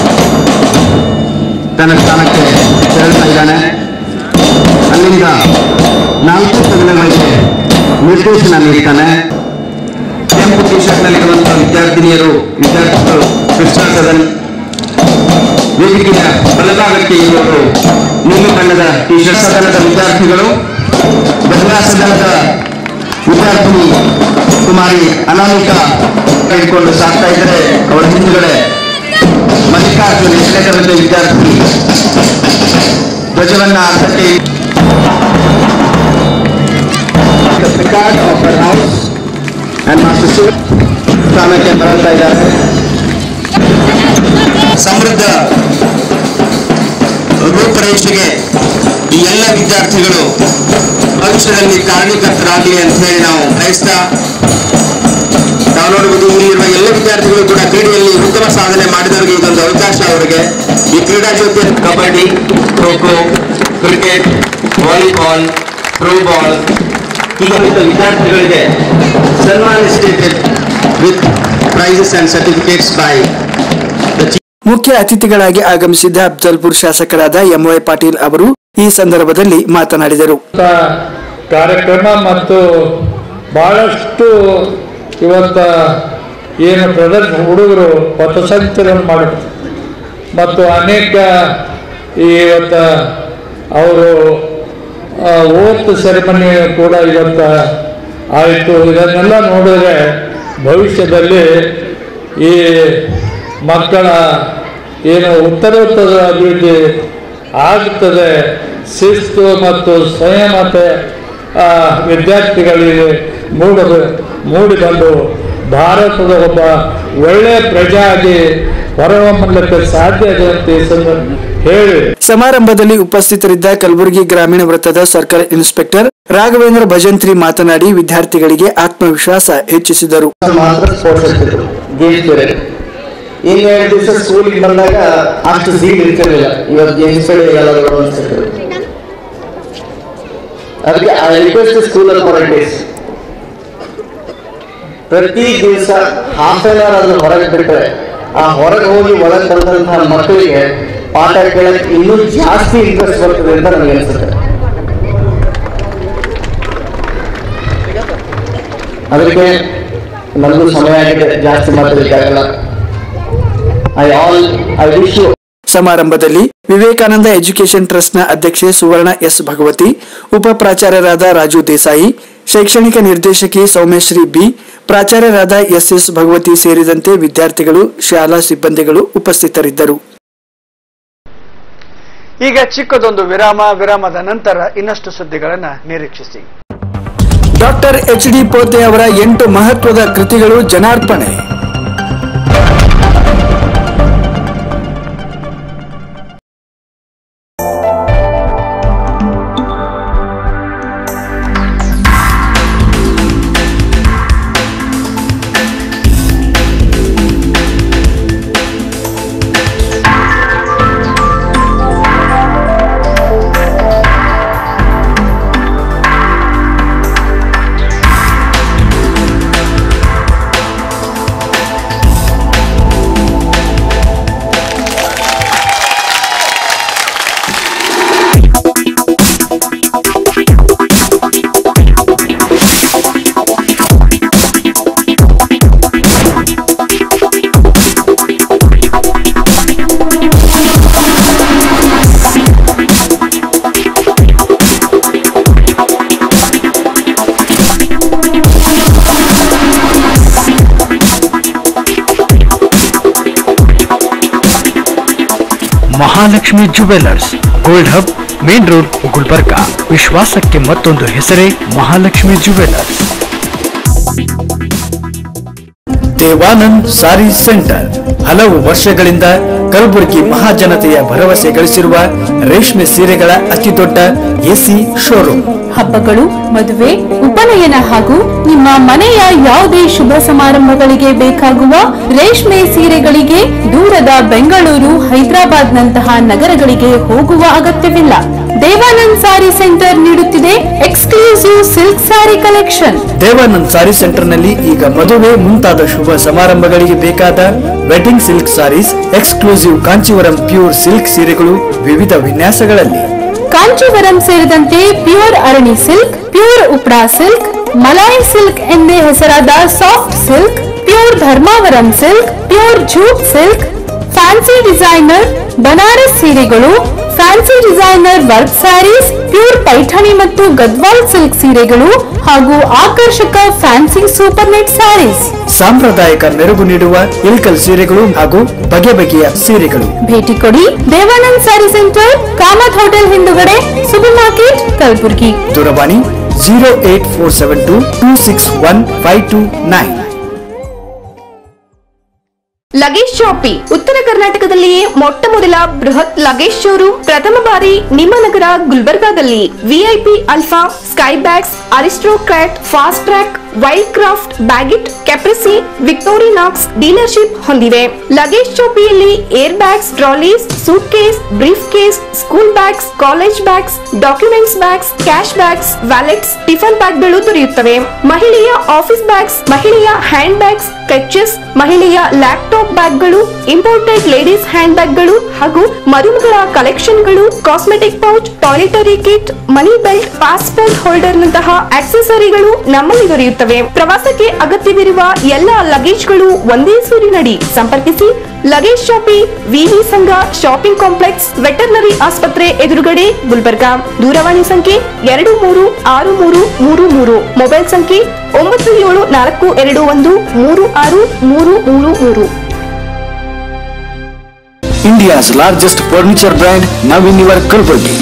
ತನ್ನ ಸ್ಥಾನಕ್ಕೆ ತೆರಳ್ತಾ ಇದ್ದಾನೆ ಅಲ್ಲಿಂದ ನಾಲ್ಕು ತಜ್ಞಗಳಿಗೆ ನಿರ್ದೇಶನ ನೀಡ್ತಾನೆ ಕೆಂಪು ಟಿ ಶರ್ಟ್ನಲ್ಲಿರುವಂತಹ ವಿದ್ಯಾರ್ಥಿನಿಯರು ವಿದ್ಯಾರ್ಥಿಗಳು ಕೃಷ್ಣ ಸದನ್ ವೇದಿಕೆಯ ಬಲಭಾಗಕ್ಕೆ ಇರುವರು ನೀಲಿ ಬಣ್ಣದ ಟಿ ಶರ್ಟ್ ಸದನದ ವಿದ್ಯಾರ್ಥಿಗಳು ಮಹಿಳಾ ಸದನದ ವಿದ್ಯಾರ್ಥಿನಿ ಕುಮಾರಿ ಅನಾಮಿಕಾ ತೆಗೆದುಕೊಂಡು ಸಾಕ್ತಾ ಇದ್ದರೆ ಅವಳ ಹಿಂದುಗಡೆ ಮಲ್ಲಿಕಾರ್ಜುನ್ ಎಷ್ಟನೇ ತರಗತಿ ವಿದ್ಯಾರ್ಥಿ ಧ್ವಜವನ್ನ ಅರ್ಥಕ್ಕೆ ಪಿಕಾರ್ಡ್ of her house and master Shiva ಸ್ಥಾನಕ್ಕೆ ಬರುತ್ತಾ ಇದ್ದಾರೆ ಸಮೃದ್ಧ ರೂಪರೇಷೆಗೆ ಈ ಎಲ್ಲ ವಿದ್ಯಾರ್ಥಿಗಳು ಭವಿಷ್ಯದಲ್ಲಿ ಕಾರಣೀಕರ್ತರಾಗಲಿ ಅಂತ ಹೇಳಿ ನಾವು ಬಯಸ್ತಾ ನಾವು ನೋಡಬಹುದು ಇಲ್ಲಿ ಇರುವ ಎಲ್ಲ ವಿದ್ಯಾರ್ಥಿಗಳು ಕೂಡ ಕ್ರೀಡೆಯಲ್ಲಿ ಉತ್ತಮ ಸಾಧನೆ ಮಾಡಿದವರಿಗೆ ಇದೊಂದು ಅವಕಾಶ ಅವರಿಗೆ ಈ ಕ್ರೀಡಾ ಜೊತೆ kabaddi kho kho cricket volleyball throwball ಹೀಗೆ ವಿದ್ಯಾರ್ಥಿಗಳಿಗೆ ಸನ್ಮಾನಿಸ್ಟೇಟೆಡ್ with prizes and certificates by the ಮುಖ್ಯ ಅತಿಥಿಗಳಾಗಿ ಆಗಮಿಸಿದ್ದ ಅಫ್ಜಲ್ಪುರ್ ಶಾಸಕರಾದ ಎಂವೈ ಪಾಟೀಲ್ ಅವರು ಈ ಸಂದರ್ಭದಲ್ಲಿ ಮಾತನಾಡಿದರು ಕಾರ್ಯಕ್ರಮ ಮತ್ತು ಬಹಳಷ್ಟು ಇವತ್ತ ಏನು ಪ್ರದರ್ಶನ ಹುಡುಗರು ಪಥಸಂಚಲನ ಮಾಡಿದ್ರು ಮತ್ತು ಅನೇಕ ಇವತ್ತ ಅವರು ಓತ್ ಸೆರೆಮನಿ ಕೂಡ ಇವತ್ತ ಆಯಿತು ಇದನ್ನೆಲ್ಲ ನೋಡಿದ್ರೆ ಭವಿಷ್ಯದಲ್ಲಿ ಈ ಮಕ್ಕಳ ಏನು ಉತ್ತರೋತ್ತರ ಅಭಿವೃದ್ಧಿ ಆಗುತ್ತದೆ ಶಿಸ್ತು ಮತ್ತು ಸಂಯಮತೆ ಆ, ವಿದ್ಯಾರ್ಥಿಗಳಿಗೆ ಮೂಡಲು ಮೂಡಿ ಬಂದು ಭಾರತದ ಒಬ್ಬ ಒಳ್ಳೆಯ ಪ್ರಜೆ ಆಗಿ ಹೊರಹೊಮ್ಮಲಿಕ್ಕೆ ಸಾಧ್ಯ ಇದೆ ಅಂತ ಈ ಸಂದರ್ಭ ಹೇಳಿ ಸಮಾರಂಭದಲ್ಲಿ ಉಪಸ್ಥಿತರಿದ್ದ ಕಲಬುರಗಿ ಗ್ರಾಮೀಣ ವೃತ್ತದ ಸರ್ಕಲ್ ಇನ್ಸ್ಪೆಕ್ಟರ್ ರಾಘವೇಂದ್ರ ಭಜಂತ್ರಿ ಮಾತನಾಡಿ ವಿದ್ಯಾರ್ಥಿಗಳಿಗೆ ಆತ್ಮವಿಶ್ವಾಸ ಹೆಚ್ಚಿಸಿದರು ಮಾತ್ರ ಸ್ಪೋರ್ಟ್ಸ್ ಇರ್ತಿದ್ರು ಗೇಮ್ಸ್ ಬೇರೆ ಇನ್ನು ಎರಡು ದಿವಸ ಸ್ಕೂಲಿಗೆ ಬಂದಾಗ ಅಷ್ಟು ಸೀಟ್ ಇರ್ತಿರ್ಲಿಲ್ಲ ಇವತ್ತು ಗೇಮ್ಸ್ ಎಲ್ಲರೂ ಅನ್ಸುತ್ತೆ ಅದಕ್ಕೆ ಐ ರಿಕ್ವೆಸ್ಟ್ ಸ್ಕೂಲ್ ಅಥಾರಿಟೀಸ್ ಪ್ರತಿ ದಿವಸ ಹಾಫ್ ಆನ್ ಅವರ್ ಅದನ್ನು ಹೊರಗೆ ಬಿಟ್ಟರೆ ಆ ಹೊರಗೆ ಹೋಗಿ ಒಳಗೆ ಬಂದಂತಹ ಮಕ್ಕಳಿಗೆ ಪಾಠ ಕೇಳಕ್ಕೆ ಇನ್ನೂ ಜಾಸ್ತಿ ಇಂಟ್ರೆಸ್ಟ್ ಬರ್ತದೆ ಅಂತ ನನಗೆ ಅನಿಸುತ್ತೆ ಅದಕ್ಕೆ ನನಗೂ ಸಮಯ ಆಗಿದೆ ಜಾಸ್ತಿ ಮಾತಾಡಲಿಕ್ಕಾಗಲ್ಲ I all I wish you ಸಮಾರಂಭದಲ್ಲಿ ವಿವೇಕಾನಂದ ಎಜುಕೇಷನ್ ಟ್ರಸ್ಟ್ನ ಅಧ್ಯಕ್ಷೆ ಸುವರ್ಣ ಎಸ್ ಭಗವತಿ ಉಪ ಪ್ರಾಚಾರ್ಯರಾದ ರಾಜು ದೇಸಾಯಿ ಶೈಕ್ಷಣಿಕ ನಿರ್ದೇಶಕಿ ಸೌಮ್ಯಶ್ರೀ ಬಿ ಪ್ರಾಚಾರ್ಯರಾದ ಎಸ್ ಎಸ್ ಭಗವತಿ ಸೇರಿದಂತೆ ವಿದ್ಯಾರ್ಥಿಗಳು ಶಾಲಾ ಸಿಬ್ಬಂದಿಗಳು ಉಪಸ್ಥಿತರಿದ್ದರು ಈಗ ಚಿಕ್ಕದೊಂದು ವಿರಾಮ ವಿರಾಮದ ನಂತರ ಇನ್ನಷ್ಟು ಸುದ್ದಿಗಳನ್ನ ನಿರೀಕ್ಷಿಸಿ ಡಾಕ್ಟರ್ ಎಚ್ ಡಿ ಪೋತೆ ಅವರ ಎಂಟು ಮಹತ್ವದ ಕೃತಿಗಳು ಜನಾರ್ಪಣೆ Mahalakshmi jewellers gold hub main road Gulbarga ವಿಶ್ವಾಸಕ್ಕೆ ಮತ್ತೊಂದು ಹೆಸರೇ ಮಹಾಲಕ್ಷ್ಮಿ ಜುವೆಲ್ಲರ್ಸ್ ದೇವಾನಂದ್ ಸಾರಿ ಸೆಂಟರ್ ಹಲವು ವರ್ಷಗಳಿಂದ ಕಲಬುರಗಿ ಮಹಾಜನತೆಯ ಭರವಸೆ ಗಳಿಸಿರುವ ರೇಷ್ಮೆ ಸೀರೆಗಳ ಅತಿದೊಡ್ಡ ಎಸಿ ಶೋರೂಮ್ ಹಬ್ಬಗಳು ಮದುವೆ ಉಪನಯನ ಹಾಗೂ ನಿಮ್ಮ ಮನೆಯ ಯಾವುದೇ ಶುಭ ಸಮಾರಂಭಗಳಿಗೆ ಬೇಕಾಗುವ ರೇಷ್ಮೆ ಸೀರೆಗಳಿಗೆ ದೂರದ ಬೆಂಗಳೂರು ಹೈದರಾಬಾದ್ ನಂತಹ ನಗರಗಳಿಗೆ ಹೋಗುವ ಅಗತ್ಯವಿಲ್ಲ ದೇವಾನಂದ್ ಸಾರಿ ಸೆಂಟರ್ ನೀಡುತ್ತಿದೆ exclusive silk sari collection Devanand sari ಸೆಂಟರ್ನಲ್ಲಿ ಈಗ ಮದುವೆ ಮುಂತಾದ ಶುಭ ಸಮಾರಂಭಗಳಿಗೆ ಬೇಕಾದ wedding silk saris exclusive Kanjivaram pure silk ಸೀರೆಗಳು ವಿವಿಧ ವಿನ್ಯಾಸಗಳಲ್ಲಿ ಕಾಂಚೀವರಂ ಸೇರಿದಂತೆ ಪ್ಯೂರ್ ಅರಣಿ ಸಿಲ್ಕ್ ಪ್ಯೂರ್ ಉಪ್ರಾ ಸಿಲ್ಕ್ ಮಲಾಯಿ ಸಿಲ್ಕ್ ಎಂದೇ ಹೆಸರಾದ soft silk pure Dharmavaram silk pure jute silk fancy designer Banaras ಸೀರೆಗಳು fancy designer work saris pure Paithani ಮತ್ತು ಗದ್ವಾಲ್ ಸಿಲ್ಕ್ ಸೀರೆಗಳು ಹಾಗೂ ಆಕರ್ಷಕ ಫ್ಯಾನ್ಸಿ ಸೂಪರ್ ನೆಟ್ ಸ್ಯಾರೀಸ್ ಸಾಂಪ್ರದಾಯಿಕ ಮೆರುಗು ನೀಡುವ ಇಲ್ಕಲ್ ಸೀರೆಗಳು ಹಾಗೂ ಬಗೆ ಬಗೆಯ ಸೀರೆಗಳು ಭೇಟಿ ಕೊಡಿ ದೇವಾನಂದ್ ಸ್ಯಾರಿ ಸೆಂಟರ್ ಕಾಮತ್ ಹೋಟೆಲ್ ಹಿಂದುಗಡೆ ಸೂಪರ್ ಮಾರ್ಕೆಟ್ ಕಲಬುರಗಿ ದೂರವಾಣಿ zero eight four seven two two six one five two nine luggage shoppe ಉತ್ತರ ಕರ್ನಾಟಕದಲ್ಲಿಯೇ ಮೊಟ್ಟ ಮೊದಲ ಬೃಹತ್ ಲಗೇಜ್ ಶೋರೂಮ್ ಪ್ರಥಮ ಬಾರಿ ನಿಮ್ಮ ನಗರ ಗುಲ್ಬರ್ಗಾದಲ್ಲಿ VIP Alfa Skybags Aristocrat Fastrack Wildcraft Baggit Caprese Victorinox dealership ಹೊಂದಿವೆ ಲಗೇಜ್ ಶಾಪಿಯಲ್ಲಿ air bags trolleys suitcase briefcase school bags college bags documents bags cash bags wallets tiffin ಬ್ಯಾಗ್ಗಳು ದೊರೆಯುತ್ತವೆ ಮಹಿಳೆಯ office bags ಮಹಿಳೆಯ hand handbags clutches ಮಹಿಳೆಯ laptop ಬ್ಯಾಗ್ಗಳು imported ladies hand ಬ್ಯಾಗ್ಗಳು ಹಾಗೂ ಮರುಮಗಳ ಕಲೆಕ್ಷನ್ಗಳು cosmetic pouch toiletry kit money belt passport holder ನಂತಹ ಆಕ್ಸೆಸರಿಗಳು ನಮ್ಮಲ್ಲಿ ದೊರೆಯುತ್ತವೆ ಪ್ರವಾಸಕ್ಕೆ ಅಗತ್ಯವಿರುವ ಎಲ್ಲ ಲಗೇಜ್ಗಳು ಒಂದೇ ಸೂರಿನಡಿ ಸಂಪರ್ಕಿಸಿ ಲಗೇಜ್ ಶಾಪಿ ವಿವಿ ಸಂಘ ಶಾಪಿಂಗ್ ಕಾಂಪ್ಲೆಕ್ಸ್ ವೆಟರ್ನರಿ ಆಸ್ಪತ್ರೆ ಎದುರುಗಡೆ ಗುಲ್ಬರ್ಗಾ ದೂರವಾಣಿ ಸಂಖ್ಯೆ ಎರಡು ಮೂರು ಆರು ಮೂರು ಮೂರು ಮೂರು ಮೊಬೈಲ್ ಸಂಖ್ಯೆ ಒಂಬತ್ತು ಏಳು ನಾಲ್ಕು ಎರಡು ಒಂದು ಮೂರು ಆರು ಮೂರು ಮೂರು ಮೂರು India's largest furniture brand now in your Kulburgi.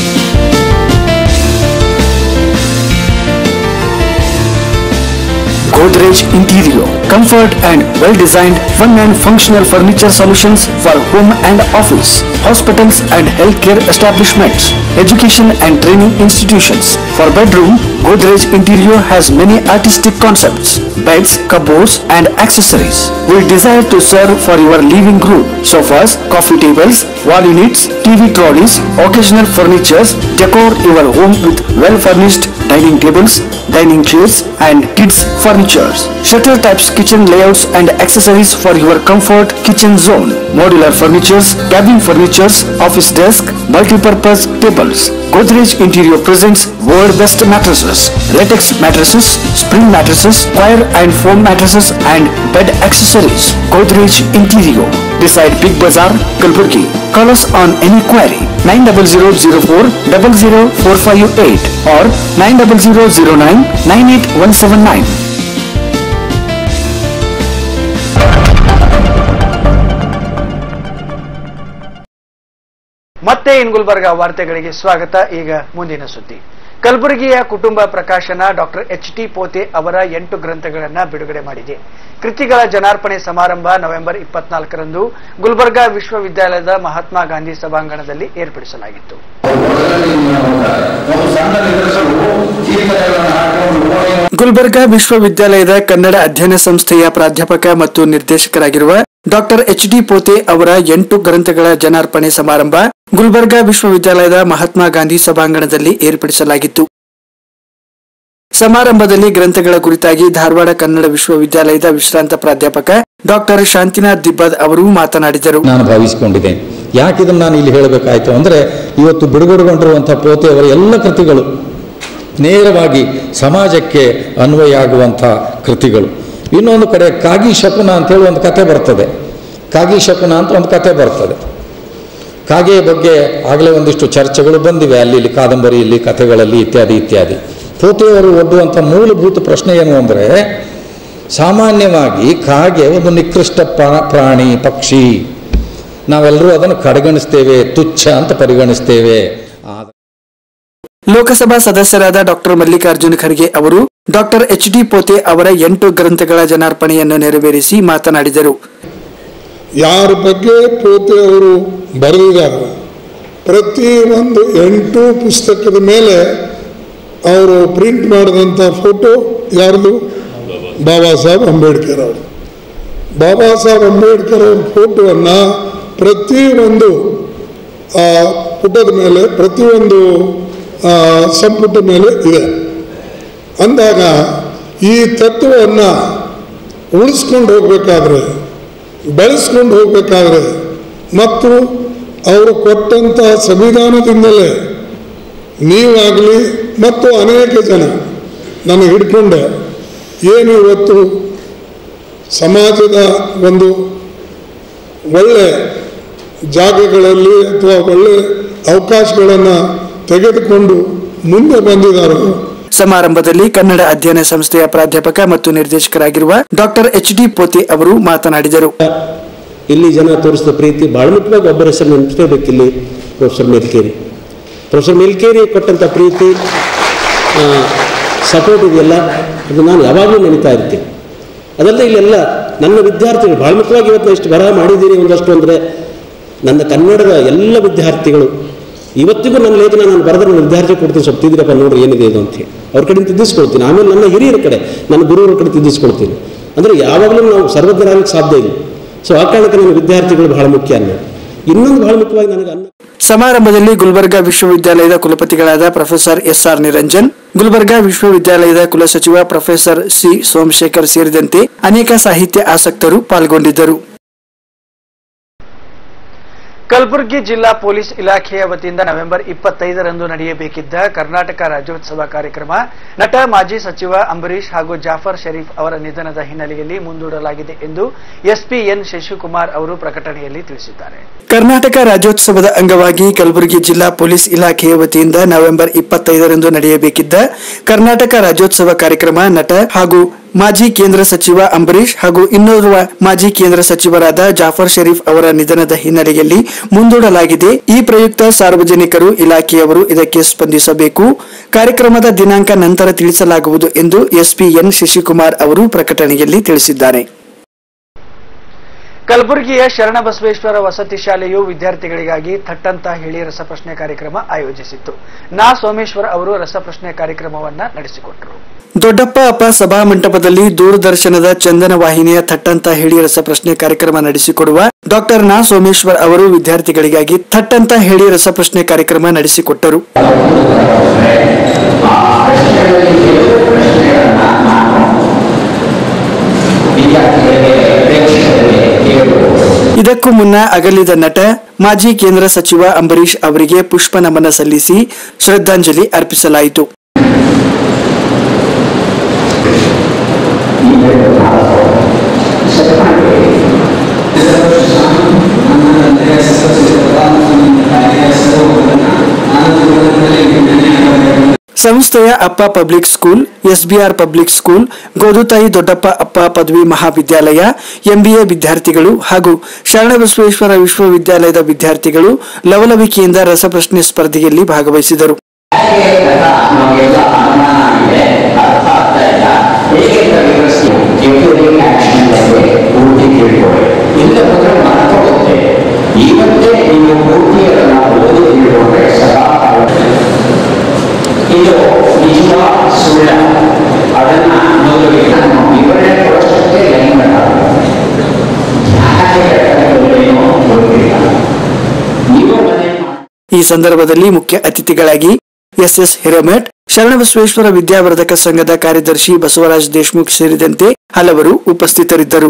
Godrej Interior, comfort and well-designed fun and functional furniture solutions for home and office, hospitals and healthcare establishments, education and training institutions. For bedroom, Godrej Interior has many artistic concepts, beds, cupboards and accessories. We desire to serve for your living room, sofas, coffee tables, wall units, TV trolleys, occasional furnitures, decor your home with well-furnished dining tables, dining chairs and kids furnitures. Shutter types kitchen layouts and accessories for your comfort kitchen zone. Modular furnitures, cabin furnitures, office desk, multi-purpose tables. Godrej Interior presents world best mattresses, latex mattresses, spring mattresses, wire and foam mattresses and bed accessories. Godrej Interior. Beside Big Bazaar, Kalburgi. Call us on any query 90004 00458 or 90009 98179. ಮತ್ತೆ ಇನ್ ಗುಲ್ಬರ್ಗ ವಾರ್ತೆಗಳಿಗೆ ಸ್ವಾಗತ ಈಗ ಮುಂದಿನ ಸುದ್ದಿ ಕಲಬುರಗಿಯ ಕುಟುಂಬ ಪ್ರಕಾಶನ doctor H T ಪೋತೆ ಅವರ ಎಂಟು ಗ್ರಂಥಗಳನ್ನ ಬಿಡುಗಡೆ ಮಾಡಿದೆ ಕೃತಿಗಳ ಜನಾರ್ಪಣೆ ಸಮಾರಂಭ ನವೆಂಬರ್ ಇಪ್ಪತ್ನಾಲ್ಕರಂದು ಗುಲ್ಬರ್ಗಾ ವಿಶ್ವವಿದ್ಯಾಲಯದ ಮಹಾತ್ಮ ಗಾಂಧಿ ಸಭಾಂಗಣದಲ್ಲಿ ಏರ್ಪಡಿಸಲಾಗಿತ್ತು ಗುಲ್ಬರ್ಗಾ ವಿಶ್ವವಿದ್ಯಾಲಯದ ಕನ್ನಡ ಅಧ್ಯಯನ ಸಂಸ್ಥೆಯ ಪ್ರಾಧ್ಯಾಪಕ ಮತ್ತು ನಿರ್ದೇಶಕರಾಗಿರುವ ಡಾಕ್ಟರ್ ಎಚ್ ಡಿ ಪೋತೆ ಅವರ ಎಂಟು ಗ್ರಂಥಗಳ ಜನಾರ್ಪಣೆ ಸಮಾರಂಭ ಗುಲ್ಬರ್ಗಾ ವಿಶ್ವವಿದ್ಯಾಲಯದ ಮಹಾತ್ಮ ಗಾಂಧಿ ಸಭಾಂಗಣದಲ್ಲಿ ಏರ್ಪಡಿಸಲಾಗಿತ್ತು ಸಮಾರಂಭದಲ್ಲಿ ಗ್ರಂಥಗಳ ಕುರಿತಾಗಿ ಧಾರವಾಡ ಕನ್ನಡ ವಿಶ್ವವಿದ್ಯಾಲಯದ ವಿಶ್ರಾಂತ ಪ್ರಾಧ್ಯಾಪಕ ಡಾಕ್ಟರ್ ಶಾಂತಿನಾಥ್ ದಿಬ್ಬದ್ ಅವರು ಮಾತನಾಡಿದರು ನಾನು ಭಾವಿಸಿಕೊಂಡಿದೆ ಯಾಕೆ ಇದನ್ನು ನಾನು ಇಲ್ಲಿ ಹೇಳಬೇಕಾಯ್ತು ಅಂದರೆ ಇವತ್ತು ಬಿಡುಗಡೆಗೊಂಡಿರುವಂಥ ಪೋತೆಯವರ ಎಲ್ಲ ಕೃತಿಗಳು ನೇರವಾಗಿ ಸಮಾಜಕ್ಕೆ ಅನ್ವಯ ಆಗುವಂಥ ಕೃತಿಗಳು ಇನ್ನೊಂದು ಕಡೆ ಕಾಗಿ ಶಕುನ ಅಂತೇಳಿ ಒಂದು ಕತೆ ಬರ್ತದೆ ಕಾಗಿ ಶಕುನ ಅಂತ ಒಂದು ಕತೆ ಬರ್ತದೆ ಕಾಗೆಯ ಬಗ್ಗೆ ಆಗಲೇ ಒಂದಿಷ್ಟು ಚರ್ಚೆಗಳು ಬಂದಿವೆ ಅಲ್ಲಿ ಇಲ್ಲಿ ಕಾದಂಬರಿಯಲ್ಲಿ ಕಥೆಗಳಲ್ಲಿ ಇತ್ಯಾದಿ ಇತ್ಯಾದಿ ಪೋತೆಯವರು ಒಡ್ಡುವಂಥ ಮೂಲಭೂತ ಪ್ರಶ್ನೆ ಏನು ಅಂದರೆ ಸಾಮಾನ್ಯವಾಗಿ ಕಾಗೆ ಒಂದು ನಿಕೃಷ್ಟ ಪ್ರಾ- ಪ್ರಾಣಿ ಪಕ್ಷಿ ನಾವೆಲ್ಲರೂ ಅದನ್ನು ಕಡೆಗಣಿಸ್ತೇವೆ ತುಚ್ಛ ಅಂತ ಪರಿಗಣಿಸ್ತೇವೆ ಆದ್ರೆ ಲೋಕಸಭಾ ಸದಸ್ಯರಾದ ಡಾಕ್ಟರ್ ಮಲ್ಲಿಕಾರ್ಜುನ ಖರ್ಗೆ ಅವರು ಡಾಕ್ಟರ್ ಎಚ್ ಡಿ ಪೋತೆ ಅವರ ಎಂಟು ಗ್ರಂಥಗಳ ಜನಾರ್ಪಣೆಯನ್ನು ನೆರವೇರಿಸಿ ಮಾತನಾಡಿದರು ಯಾರ ಬಗ್ಗೆ ಪೋತೆ ಅವರು ಬರೆದಿದ್ದಾರೆ ಪ್ರತಿ ಒಂದು ಎಂಟು ಪುಸ್ತಕದ ಮೇಲೆ ಅವರು ಪ್ರಿಂಟ್ ಮಾಡಿದಂಥ ಫೋಟೋ ಯಾರ್ದು ಬಾಬಾ ಸಾಹೇಬ್ ಅಂಬೇಡ್ಕರ್ ಅವರು ಬಾಬಾ ಸಾಹೇಬ್ ಅಂಬೇಡ್ಕರ್ ಅವ್ರ ಫೋಟೋವನ್ನು ಪ್ರತಿ ಒಂದು ಆ, ಪುಟದ ಮೇಲೆ ಪ್ರತಿಯೊಂದು ಆ, ಸಂಪುಟ ಮೇಲೆ ಇದೆ ಅಂದಾಗ ಈ ತತ್ವವನ್ನು ಉಳಿಸ್ಕೊಂಡು ಹೋಗಬೇಕಾದ್ರೆ ಬೆಳೆಸ್ಕೊಂಡು ಹೋಗಬೇಕಾದ್ರೆ ಮತ್ತು ಅವರು ಕೊಟ್ಟಂಥ ಸಂವಿಧಾನದಿಂದಲೇ ನೀವಾಗಲಿ ಮತ್ತು ಅನೇಕ ಜನ ನನಗೆ ಹಿಡ್ಕೊಂಡೆ ಏನು ಇವತ್ತು ಸಮಾಜದ ಒಂದು ಒಳ್ಳೆ ಜಾಗಗಳಲ್ಲಿ ಅಥವಾ ಒಳ್ಳೆ ಅವಕಾಶಗಳನ್ನು ತೆಗೆದುಕೊಂಡು ಮುಂದೆ ಬಂದಿದ್ದಾರೋ ಸಮಾರಂಭದಲ್ಲಿ ಕನ್ನಡ ಅಧ್ಯಯನ ಸಂಸ್ಥೆಯ ಪ್ರಾಧ್ಯಾಪಕ ಮತ್ತು ನಿರ್ದೇಶಕರಾಗಿರುವ ಡಾಕ್ಟರ್ ಎಚ್ ಡಿ ಪೋತೆ ಅವರು ಮಾತನಾಡಿದರು ಇಲ್ಲಿ ಜನ ತೋರಿಸಿದ ಪ್ರೀತಿ ಭಾಳ ಮುಖ್ಯವಾಗಿ ಒಬ್ಬರ ಹೆಸರು ನೆನಪಿಸಬೇಕು ಇಲ್ಲಿ ಪ್ರೊಫೆಸರ್ ಮೇಲ್ಕೇರಿ ಪ್ರೊಫೆಸರ್ ಮೇಲ್ಕೇರಿ ಕೊಟ್ಟಂಥ ಪ್ರೀತಿ ಸಪೋರ್ಟ್ ಇದೆಯಲ್ಲ ಅದು ನಾನು ಯಾವಾಗಲೂ ನೆನೀತಾ ಇರ್ತೀನಿ ಅದಲ್ಲದೆ ಇಲ್ಲೆಲ್ಲ ನನ್ನ ವಿದ್ಯಾರ್ಥಿಗಳು ಭಾಳ ಮುಖ್ಯವಾಗಿ ಇವತ್ತು ನಾನು ಇಷ್ಟು ಬರಹ ಮಾಡಿದ್ದೀನಿ ಒಂದಷ್ಟು ಅಂದರೆ ನನ್ನ ಕನ್ನಡದ ಎಲ್ಲ ವಿದ್ಯಾರ್ಥಿಗಳು ಇವತ್ತಿಗೂ ನನ್ನ ಲೇಖನ ನಾನು ಬರೆದ್ರೆ ನನ್ನ ವಿದ್ಯಾರ್ಥಿ ಕೊಡ್ತೀನಿ ಸ್ವಲ್ಪ ತಿದ್ದಿರಪ್ಪ ನೋಡ್ರಿ ಏನಿದೆ ಇದು ಅಂತ ಹೇಳಿ ಅವ್ರ ಕಡೆಯಿಂದ ತಿದ್ದಿಸ್ಕೊಳ್ತೀನಿ ಆಮೇಲೆ ನನ್ನ ಹಿರಿಯರ ಕಡೆ ನನ್ನ ಗುರುವರ ಕಡೆ ತಿದ್ದಿಸ್ಕೊಳ್ತೀನಿ ಅಂದರೆ ಯಾವಾಗಲೂ ನಾವು ಸರ್ವಜ್ಞರಾಗಲಿಕ್ಕೆ ಸಾಧ್ಯ ಇಲ್ಲ ಸೊ ಆ ಕಾರಣಕ್ಕೆ ನನ್ನ ವಿದ್ಯಾರ್ಥಿಗಳು ಬಹಳ ಮುಖ್ಯ ಅನ್ನೋದು ಇನ್ನೊಂದು ಬಹಳ ಮುಖ್ಯವಾಗಿ ನನಗೆ ಅನ್ನ ಸಮಾರಂಭದಲ್ಲಿ ಗುಲ್ಬರ್ಗಾ ವಿಶ್ವವಿದ್ಯಾಲಯದ ಕುಲಪತಿಗಳಾದ professor S R Niranjan Gulbarga ವಿಶ್ವವಿದ್ಯಾಲಯದ ಕುಲಸಚಿವ ಪ್ರೊಫೆಸರ್ ಸಿ ಸೋಮಶೇಖರ್ ಸೇರಿದಂತೆ ಅನೇಕ ಸಾಹಿತ್ಯ ಆಸಕ್ತರು ಪಾಲ್ಗೊಂಡಿದ್ದರು ಕಲಬುರಗಿ ಜಿಲ್ಲಾ ಪೊಲೀಸ್ ಇಲಾಖೆಯ ವತಿಯಿಂದ ನವೆಂಬರ್ ಇಪ್ಪತ್ತೈದರಂದು ನಡೆಯಬೇಕಿದ್ದ ಕರ್ನಾಟಕ ರಾಜ್ಯೋತ್ಸವ ಕಾರ್ಯಕ್ರಮ ನಟ ಮಾಜಿ ಸಚಿವ ಅಂಬರೀಶ್ ಹಾಗೂ ಜಾಫರ್ ಶರೀಫ್ ಅವರ ನಿಧನದ ಹಿನ್ನೆಲೆಯಲ್ಲಿ ಮುಂದೂಡಲಾಗಿದೆ ಎಂದು ಎಸ್ಪಿ ಎನ್ ಶಶಿಕುಮಾರ್ ಅವರು ಪ್ರಕಟಣೆಯಲ್ಲಿ ತಿಳಿಸಿದ್ದಾರೆ ಕರ್ನಾಟಕ ರಾಜ್ಯೋತ್ಸವದ ಅಂಗವಾಗಿ ಕಲಬುರಗಿ ಜಿಲ್ಲಾ ಪೊಲೀಸ್ ಇಲಾಖೆಯ ವತಿಯಿಂದ ನವೆಂಬರ್ ಇಪ್ಪತ್ತೈದರಂದು ನಡೆಯಬೇಕಿದ್ದ ಕರ್ನಾಟಕ ರಾಜ್ಯೋತ್ಸವ ಕಾರ್ಯಕ್ರಮ ನಟ ಹಾಗೂ ಮಾಜಿ ಕೇಂದ್ರ ಸಚಿವ ಅಂಬರೀಶ್ ಹಾಗೂ ಇನ್ನೋರ್ವ ಮಾಜಿ ಕೇಂದ್ರ ಸಚಿವರಾದ ಜಾಫರ್ ಶರೀಫ್ ಅವರ ನಿಧನದ ಹಿನ್ನೆಲೆಯಲ್ಲಿ ಮುಂದೂಡಲಾಗಿದೆ ಈ ಪ್ರಯುಕ್ತ ಸಾರ್ವಜನಿಕರು ಇಲಾಖೆಯವರು ಇದಕ್ಕೆ ಸ್ಪಂದಿಸಬೇಕು ಕಾರ್ಯಕ್ರಮದ ದಿನಾಂಕ ನಂತರ ತಿಳಿಸಲಾಗುವುದು ಎಂದು ಎಸ್ಪಿ ಎನ್ ಶಶಿಕುಮಾರ್ ಅವರು ಪ್ರಕಟಣೆಯಲ್ಲಿ ತಿಳಿಸಿದ್ದಾರೆ ಕಲಬುರಗಿಯ ಶರಣಬಸವೇಶ್ವರ ವಸತಿ ಶಾಲೆಯು ವಿದ್ಯಾರ್ಥಿಗಳಿಗಾಗಿ ಥಟ್ಟಂತ ಹೇಳಿ ರಸಪ್ರಶ್ನೆ ಕಾರ್ಯಕ್ರಮ ಆಯೋಜಿಸಿತ್ತು ನಾ ಸೋಮೇಶ್ವರ್ ಅವರು ರಸಪ್ರಶ್ನೆ ಕಾರ್ಯಕ್ರಮವನ್ನ ನಡೆಸಿಕೊಟ್ಟರು ದೊಡ್ಡಪ್ಪ ಅಪ್ಪ ಸಭಾ ಮಂಟಪದಲ್ಲಿ ದೂರದರ್ಶನದ ಚಂದನ ವಾಹಿನಿಯ ಥಟ್ಟಂತ ಹೇಳಿ ರಸಪ್ರಶ್ನೆ ಕಾರ್ಯಕ್ರಮ ನಡೆಸಿಕೊಡುವ ಡಾಕ್ಟರ್ ನಾ ಸೋಮೇಶ್ವರ್ ಅವರು ವಿದ್ಯಾರ್ಥಿಗಳಿಗಾಗಿ ಥಟ್ಟಂತ ಹೇಳಿ ರಸಪ್ರಶ್ನೆ ಕಾರ್ಯಕ್ರಮ ನಡೆಸಿಕೊಟ್ಟರು ಈ ಇದಕ್ಕೂ ಮುನ್ನ ಅಗಲಿದ ನಟ ಮಾಜಿ ಕೇಂದ್ರ ಸಚಿವ ಅಂಬರೀಶ್ ಅವರಿಗೆ ಪುಷ್ಪ ನಮನ ಸಲ್ಲಿಸಿ ಶ್ರದ್ಧಾಂಜಲಿ ಅರ್ಪಿಸಲಾಯಿತು ಸಂಸ್ಥೆಯ Appa public school SBR public school Godutai Doddappa Appa ಪದವಿ ಮಹಾವಿದ್ಯಾಲಯ ಎಂಬಿಎ ವಿದ್ಯಾರ್ಥಿಗಳು ಹಾಗೂ ಶರಣಬಸವೇಶ್ವರ ವಿಶ್ವವಿದ್ಯಾಲಯದ ವಿದ್ಯಾರ್ಥಿಗಳು ಲವಲವಿಕೆಯಿಂದ ರಸಪ್ರಶ್ನೆ ಸ್ಪರ್ಧೆಯಲ್ಲಿ ಭಾಗವಹಿಸಿದರು ಇವತ್ತೇ ನೀವು ಪೂರ್ತಿ ಅದನ್ನು ಓದಿ ತಿಳ್ಕೊಂಡ್ರೆ ಸದಾ ಇದು ನಿಜವಾದ ಸುಳ್ಳ ಅದನ್ನ ಮೊದಲಿಗೆ ನಾನು ವಿವರಣೆ ಕೊಡೋಷ್ಟಕ್ಕೆ ಲೈನ್ ಏನೋ ಗೊತ್ತಿಲ್ಲ ನೀವು ಮನೆ ಈ ಸಂದರ್ಭದಲ್ಲಿ ಮುಖ್ಯ ಅತಿಥಿಗಳಾಗಿ ಎಸ್ಎಸ್ ಹಿರೇಮಠ್ ಶರಣಬಸವೇಶ್ವರ ವಿದ್ಯಾವರ್ಧಕ ಸಂಘದ ಕಾರ್ಯದರ್ಶಿ ಬಸವರಾಜ್ ದೇಶ್ಮುಖ್ ಸೇರಿದಂತೆ ಹಲವರು ಉಪಸ್ಥಿತರಿದ್ದರು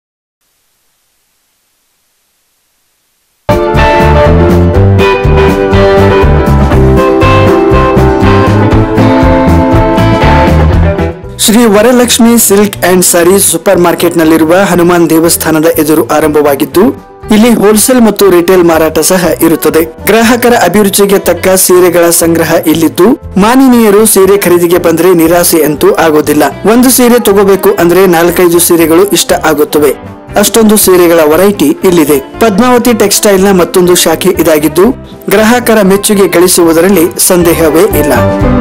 Shri Varalakshmi silk and saris super ಮಾರ್ಕೆಟ್ನಲ್ಲಿರುವ ಹನುಮಾನ್ ದೇವಸ್ಥಾನದ ಎದುರು ಆರಂಭವಾಗಿದ್ದು ಇಲ್ಲಿ ಹೋಲ್ಸೇಲ್ ಮತ್ತು ರಿಟೇಲ್ ಮಾರಾಟ ಸಹ ಇರುತ್ತದೆ ಗ್ರಾಹಕರ ಅಭಿರುಚಿಗೆ ತಕ್ಕ ಸೀರೆಗಳ ಸಂಗ್ರಹ ಇಲ್ಲಿದ್ದು ಮಾನಿನಿಯರು ಸೀರೆ ಖರೀದಿಗೆ ಬಂದ್ರೆ ನಿರಾಸೆ ಅಂತೂ ಆಗೋದಿಲ್ಲ ಒಂದು ಸೀರೆ ತಗೋಬೇಕು ಅಂದ್ರೆ ನಾಲ್ಕೈದು ಸೀರೆಗಳು ಇಷ್ಟ ಆಗುತ್ತವೆ ಅಷ್ಟೊಂದು ಸೀರೆಗಳ ವೆರೈಟಿ ಇಲ್ಲಿದೆ ಪದ್ಮಾವತಿ ಟೆಕ್ಸ್ಟೈಲ್ ನ ಮತ್ತೊಂದು ಶಾಖೆ ಇದಾಗಿದ್ದು ಗ್ರಾಹಕರ ಮೆಚ್ಚುಗೆ ಗಳಿಸುವುದರಲ್ಲಿ ಸಂದೇಹವೇ ಇಲ್ಲ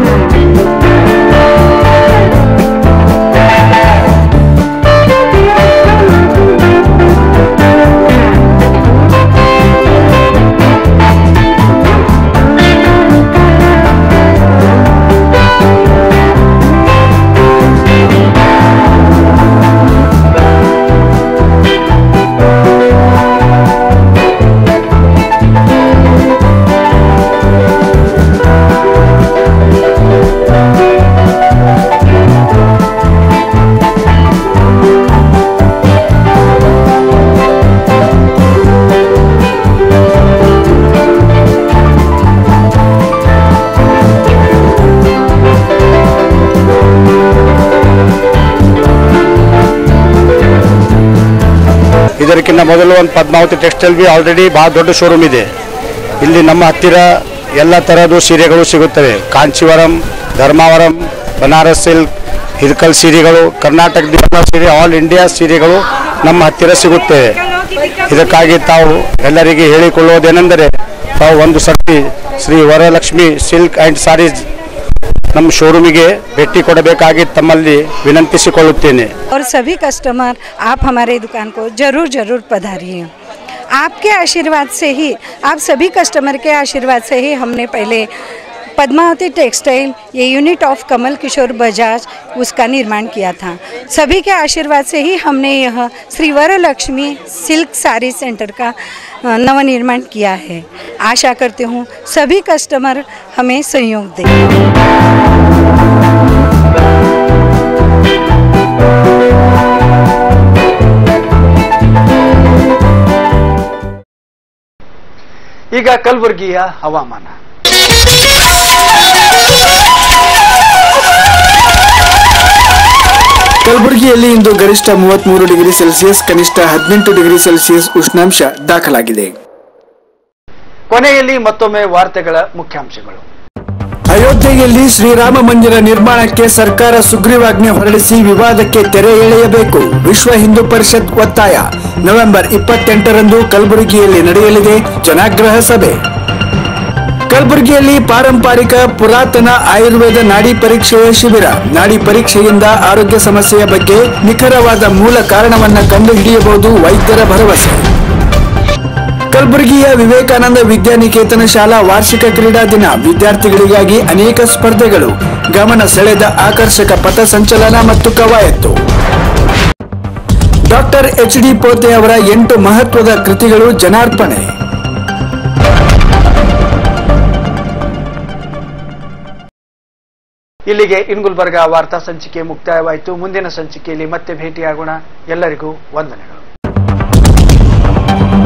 ಇದಕ್ಕಿಂತ ಮೊದಲು ಒಂದು ಪದ್ಮಾವತಿ ಟೆಕ್ಸ್ಟೈಲ್ ಬಿ ಆಲ್ರೆಡಿ ಭಾಳ ದೊಡ್ಡ ಶೋರೂಮ್ ಇದೆ ಇಲ್ಲಿ ನಮ್ಮ ಹತ್ತಿರ ಎಲ್ಲ ಥರದ ಸೀರೆಗಳು ಸಿಗುತ್ತವೆ ಕಾಂಚೀವರಂ ಧರ್ಮಾವರಂ ಬನಾರಸ್ ಸಿಲ್ಕ್ ಹಿರ್ಕಲ್ ಸೀರೆಗಳು ಕರ್ನಾಟಕದ ಎಲ್ಲ ಸೀರೆ ಆಲ್ ಇಂಡಿಯಾ ಸೀರೆಗಳು ನಮ್ಮ ಹತ್ತಿರ ಸಿಗುತ್ತವೆ ಇದಕ್ಕಾಗಿ ತಾವು ಎಲ್ಲರಿಗೆ ಹೇಳಿಕೊಳ್ಳುವುದೇನೆಂದರೆ ತಾವು ಒಂದು ಸರ್ತಿ ಶ್ರೀ ವರಲಕ್ಷ್ಮಿ ಸಿಲ್ಕ್ ಆ್ಯಂಡ್ ಸಾರೀಸ್ ನಮ್ಮ ಶೋರೂಮಿಗೆ ಭೇಟಿ ಕೊಡಬೇಕಾಗಿ ತಮ್ಮಲ್ಲಿ ವಿನಂತಿಸಿಕೊಳ್ಳುತ್ತೇನೆ और सभी कस्टमर आप हमारे दुकान को ज़रूर ज़रूर पधारिए आपके आशीर्वाद से ही आप सभी कस्टमर के आशीर्वाद से ही हमने पहले पद्मावती टेक्सटाइल ये यूनिट ऑफ कमल किशोर बजाज उसका निर्माण किया था सभी के आशीर्वाद से ही हमने यह श्री वरलक्ष्मी सिल्क साड़ी सेंटर का अ, नवनिर्माण किया है आशा करती हूँ सभी कस्टमर हमें सहयोग दें ಈಗ ಕಲಬುರಗಿಯ ಹವಾಮಾನ ಕಲಬುರಗಿಯಲ್ಲಿ ಇಂದು ಗರಿಷ್ಠ ಮೂವತ್ಮೂರು ಡಿಗ್ರಿ ಸೆಲ್ಸಿಯಸ್ ಕನಿಷ್ಠ ಹದಿನೆಂಟು ಡಿಗ್ರಿ ಸೆಲ್ಸಿಯಸ್ ಉಷ್ಣಾಂಶ ದಾಖಲಾಗಿದೆ ಕೊನೆಯಲ್ಲಿ ಮತ್ತೊಮ್ಮೆ ವಾರ್ತೆಗಳ ಮುಖ್ಯಾಂಶಗಳು ಅಯೋಧ್ಯೆಯಲ್ಲಿ ಶ್ರೀರಾಮ ಮಂದಿರ ನಿರ್ಮಾಣಕ್ಕೆ ಸರ್ಕಾರ ಸುಗ್ರೀವಾಜ್ಞೆ ಹೊರಡಿಸಿ ವಿವಾದಕ್ಕೆ ತೆರೆ ಎಳೆಯಬೇಕು ವಿಶ್ವ ಹಿಂದೂ ಪರಿಷತ್ ಒತ್ತಾಯ ನವೆಂಬರ್ ಇಪ್ಪತ್ತೆಂಟರಂದು ಕಲಬುರಗಿಯಲ್ಲಿ ನಡೆಯಲಿದೆ ಜನಾಗ್ರಹ ಸಭೆ ಕಲಬುರಗಿಯಲ್ಲಿ ಪಾರಂಪರಿಕ ಪುರಾತನ ಆಯುರ್ವೇದ ನಾಡಿ ಪರೀಕ್ಷೆಯ ಶಿಬಿರ ನಾಡಿ ಪರೀಕ್ಷೆಯಿಂದ ಆರೋಗ್ಯ ಸಮಸ್ಯೆಯ ಬಗ್ಗೆ ನಿಖರವಾದ ಮೂಲ ಕಾರಣವನ್ನ ಕಂಡುಹಿಡಿಯಬಹುದು ವೈದ್ಯರ ಭರವಸೆ ಕಲಬುರಗಿಯ ವಿವೇಕಾನಂದ ವಿದ್ಯಾನಿಕೇತನ ಶಾಲಾ ವಾರ್ಷಿಕ ಕ್ರೀಡಾ ದಿನ ವಿದ್ಯಾರ್ಥಿಗಳಿಗಾಗಿ ಅನೇಕ ಸ್ಪರ್ಧೆಗಳು ಗಮನ ಸೆಳೆದ ಆಕರ್ಷಕ ಪಥ ಸಂಚಲನ ಮತ್ತು ಕವಾಯತ್ತು ಡಾಕ್ಟರ್ ಎಚ್ ಡಿ ಪೋತೆ ಅವರ ಎಂಟು ಮಹತ್ವದ ಕೃತಿಗಳು ಜನಾರ್ಪಣೆ ಇಲ್ಲಿಗೆ ಇನ್ಗುಲ್ಬರ್ಗ ವಾರ್ತಾ ಸಂಚಿಕೆ ಮುಕ್ತಾಯವಾಯಿತು ಮುಂದಿನ ಸಂಚಿಕೆಯಲ್ಲಿ ಮತ್ತೆ ಭೇಟಿಯಾಗೋಣ ಎಲ್ಲರಿಗೂ ವಂದನೆಗಳು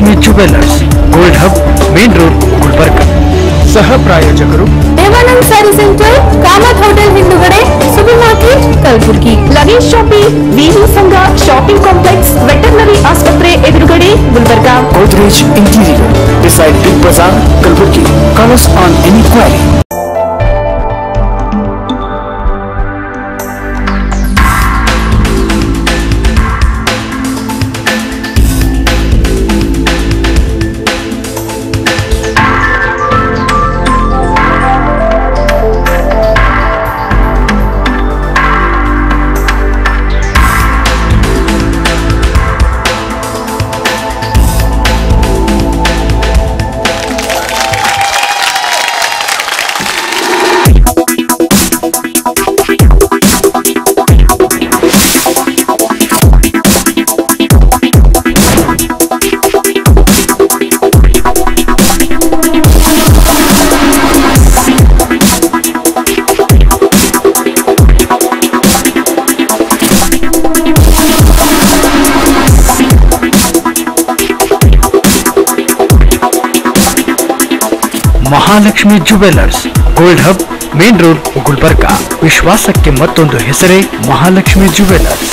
Mahalakshmi jewellers gold hub main road Gulbarga ಸಹ ಪ್ರಾಯೋಜಕರು ದೇವಾನಂದ್ ಸ್ಯಾರಿ ಸೆಂಟರ್ ಕಾಮತ್ ಹೋಟೆಲ್ ಹಿಂದುಗಡೆ super market Kalaburagi luggage shopping V V Sangha shopping complex veterinary ಆಸ್ಪತ್ರೆ ಎದುರುಗಡೆ Gulbarga Godrej Interior beside Big Bazaar, Kalburgi. Call us on any query. Mahalakshmi jewellers gold hub main road Gulbarga ವಿಶ್ವಾಸಕ್ಕೆ ಮತ್ತೊಂದು ಹೆಸರೇ Mahalakshmi jewellers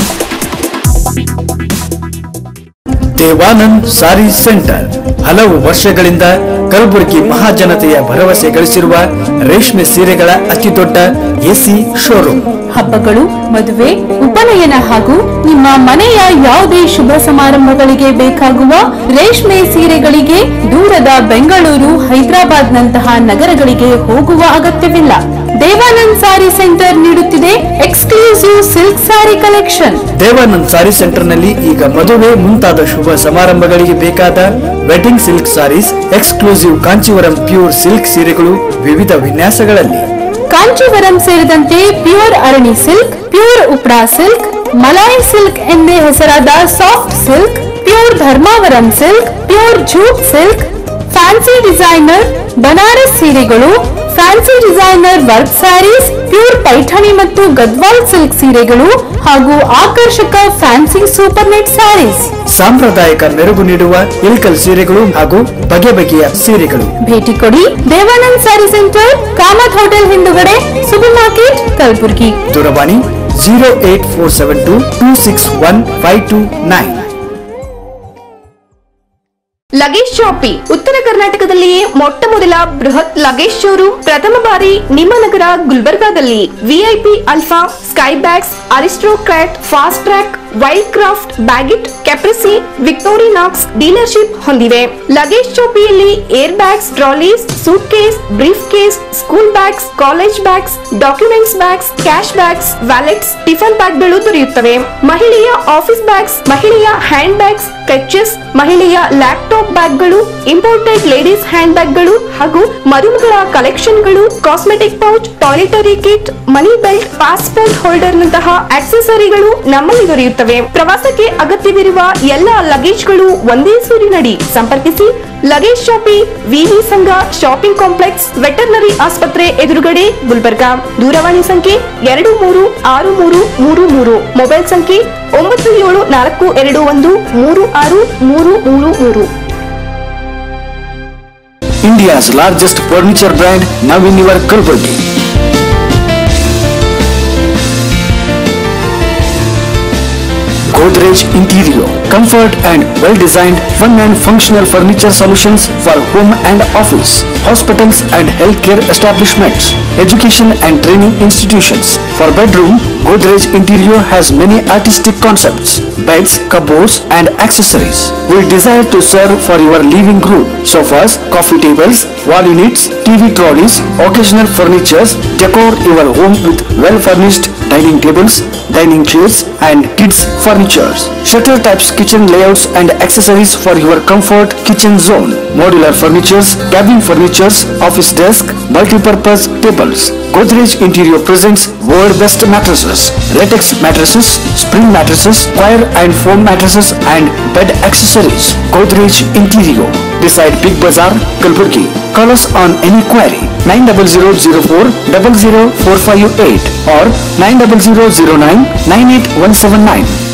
Devanand sari centre ಹಲವು ವರ್ಷಗಳಿಂದ ಕಲಬುರಗಿ ಮಹಾಜನತೆಯ ಭರವಸೆ ಗಳಿಸಿರುವ ರೇಷ್ಮೆ ಸೀರೆಗಳ ಅತಿದೊಡ್ಡ ಎಸಿ ಶೋರೂಮ್ ಹಬ್ಬಗಳು ಮದುವೆ ಉಪನಯನ ಹಾಗೂ ನಿಮ್ಮ ಮನೆಯ ಯಾವುದೇ ಶುಭ ಸಮಾರಂಭಗಳಿಗೆ ಬೇಕಾಗುವ ರೇಷ್ಮೆ ಸೀರೆಗಳಿಗೆ ದೂರದ ಬೆಂಗಳೂರು ಹೈದರಾಬಾದ್ ನಂತಹ ನಗರಗಳಿಗೆ ಹೋಗುವ ಅಗತ್ಯವಿಲ್ಲ ದೇವಾನಂದ್ ಸಾರಿ ಸೆಂಟರ್ ನೀಡುತ್ತಿದೆ exclusive silk sari collection Devanand sari centre ನಲ್ಲಿ ಈಗ ಮದುವೆ ಮುಂತಾದ ಶುಭ ಸಮಾರಂಭಗಳಿಗೆ ಬೇಕಾದ wedding silk saris exclusive Kanjivaram pure silk ಸೀರೆಗಳು ವಿವಿಧ ವಿನ್ಯಾಸಗಳಲ್ಲಿ ಕಾಂಚೀವರಂ ಸೇರಿದಂತೆ ಪ್ಯೂರ್ ಅರಣಿ ಸಿಲ್ಕ್ ಪ್ಯೂರ್ ಉಪ್ರಾ ಸಿಲ್ಕ್ ಮಲಾಯಿ ಸಿಲ್ಕ್ ಎಂದೇ ಹೆಸರಾದ soft silk pure Dharmavaram silk pure jute silk fancy designer Banaras ಸೀರೆಗಳು fancy designer work saris pure Paithani ಮತ್ತು ಗದ್ವಾಲ್ ಸಿಲ್ಕ್ ಸೀರೆಗಳು ಹಾಗೂ ಆಕರ್ಷಕ ಫ್ಯಾನ್ಸಿ ಸೂಪರ್ ನೆಟ್ ಸ್ಯಾರೀಸ್ ಸಾಂಪ್ರದಾಯಿಕ ಮೆರುಗು ನೀಡುವ ಇಲ್ಕಲ್ ಸೀರೆಗಳು ಹಾಗೂ ಬಗೆ ಬಗೆಯ ಸೀರೆಗಳು ಭೇಟಿ ಕೊಡಿ ದೇವಾನಂದ್ ಸ್ಯಾರಿ ಸೆಂಟರ್ ಕಾಮತ್ ಹೋಟೆಲ್ ಹಿಂದುಗಡೆ ಸೂಪರ್ ಮಾರ್ಕೆಟ್ ಕಲಬುರ್ಗಿ ದೂರವಾಣಿ zero eight four seven two two six one five two nine luggage shopping ಉತ್ತರ ಕರ್ನಾಟಕದಲ್ಲಿಯೇ ಮೊಟ್ಟ ಮೊದಲ ಬೃಹತ್ ಲಗೇಜ್ ಶೋರೂಮ್ ಪ್ರಥಮ ಬಾರಿ ನಿಮ್ಮ ನಗರ ಗುಲ್ಬರ್ಗಾದಲ್ಲಿ VIP Alfa Skybags Aristocrat Fastrack Wildcraft Baggit Caprese Victorinox dealership ಹೊಂದಿವೆ ಲಗೇಜ್ ಶಾಪಿಯಲ್ಲಿ air bags trolleys suitcase briefcase school bags college bags documents bags cash bags wallets tiffin ಬ್ಯಾಗ್ಗಳು ದೊರೆಯುತ್ತವೆ ಮಹಿಳೆಯ office bags ಮಹಿಳೆಯ hand bags clutches ಮಹಿಳೆಯ laptop ಬ್ಯಾಗ್ಗಳು imported ladies hand ಬ್ಯಾಗ್ಗಳು ಹಾಗೂ ಮರುಮಗಳ ಕಲೆಕ್ಷನ್ಗಳು cosmetic pouch toiletry kit money belt passport holder ನಂತಹ ಆಕ್ಸೆಸರಿಗಳು ನಮ್ಮಲ್ಲಿ ದೊರೆಯುತ್ತವೆ ಪ್ರವಾಸಕ್ಕೆ ಅಗತ್ಯವಿರುವ ಎಲ್ಲ ಲಗೇಜ್ಗಳು ಒಂದೇ ಸೂರಿನಡಿ ಸಂಪರ್ಕಿಸಿ luggage shopping V V Sangha shopping complex veterinary ಆಸ್ಪತ್ರೆ ಎದುರುಗಡೆ ಗುಲ್ಬರ್ಗಾ ದೂರವಾಣಿ ಸಂಖ್ಯೆ ಎರಡು ಮೂರು ಆರು ಮೂರು ಮೂರು ಮೂರು ಮೊಬೈಲ್ ಸಂಖ್ಯೆ ಒಂಬತ್ತು ಏಳು ನಾಲ್ಕು ಎರಡು ಒಂದು ಮೂರು ಆರು ಮೂರು ಮೂರು ಮೂರು India's largest furniture brand now in your Kalburgi. Godrej Interior, comfort and well-designed fun and functional furniture solutions for home and office, hospitals and healthcare establishments, education and training institutions. For bedroom, Godrej Interior has many artistic concepts, beds, cupboards and accessories. We desire to serve for your living room, sofas, coffee tables, wall units, TV trolleys, occasional furnitures, decor your home with well-furnished dining tables, dining chairs and kids furnitures. Shutter types kitchen layouts and accessories for your comfort kitchen zone. Modular furnitures, cabin furnitures, office desk, multi-purpose tables. Godrej Interior presents world best mattresses, latex mattresses, spring mattresses, wire and foam mattresses and bed accessories. Godrej Interior beside Big Bazaar, Kalburgi. Call us on any query 90004 00458 or 90009 98179.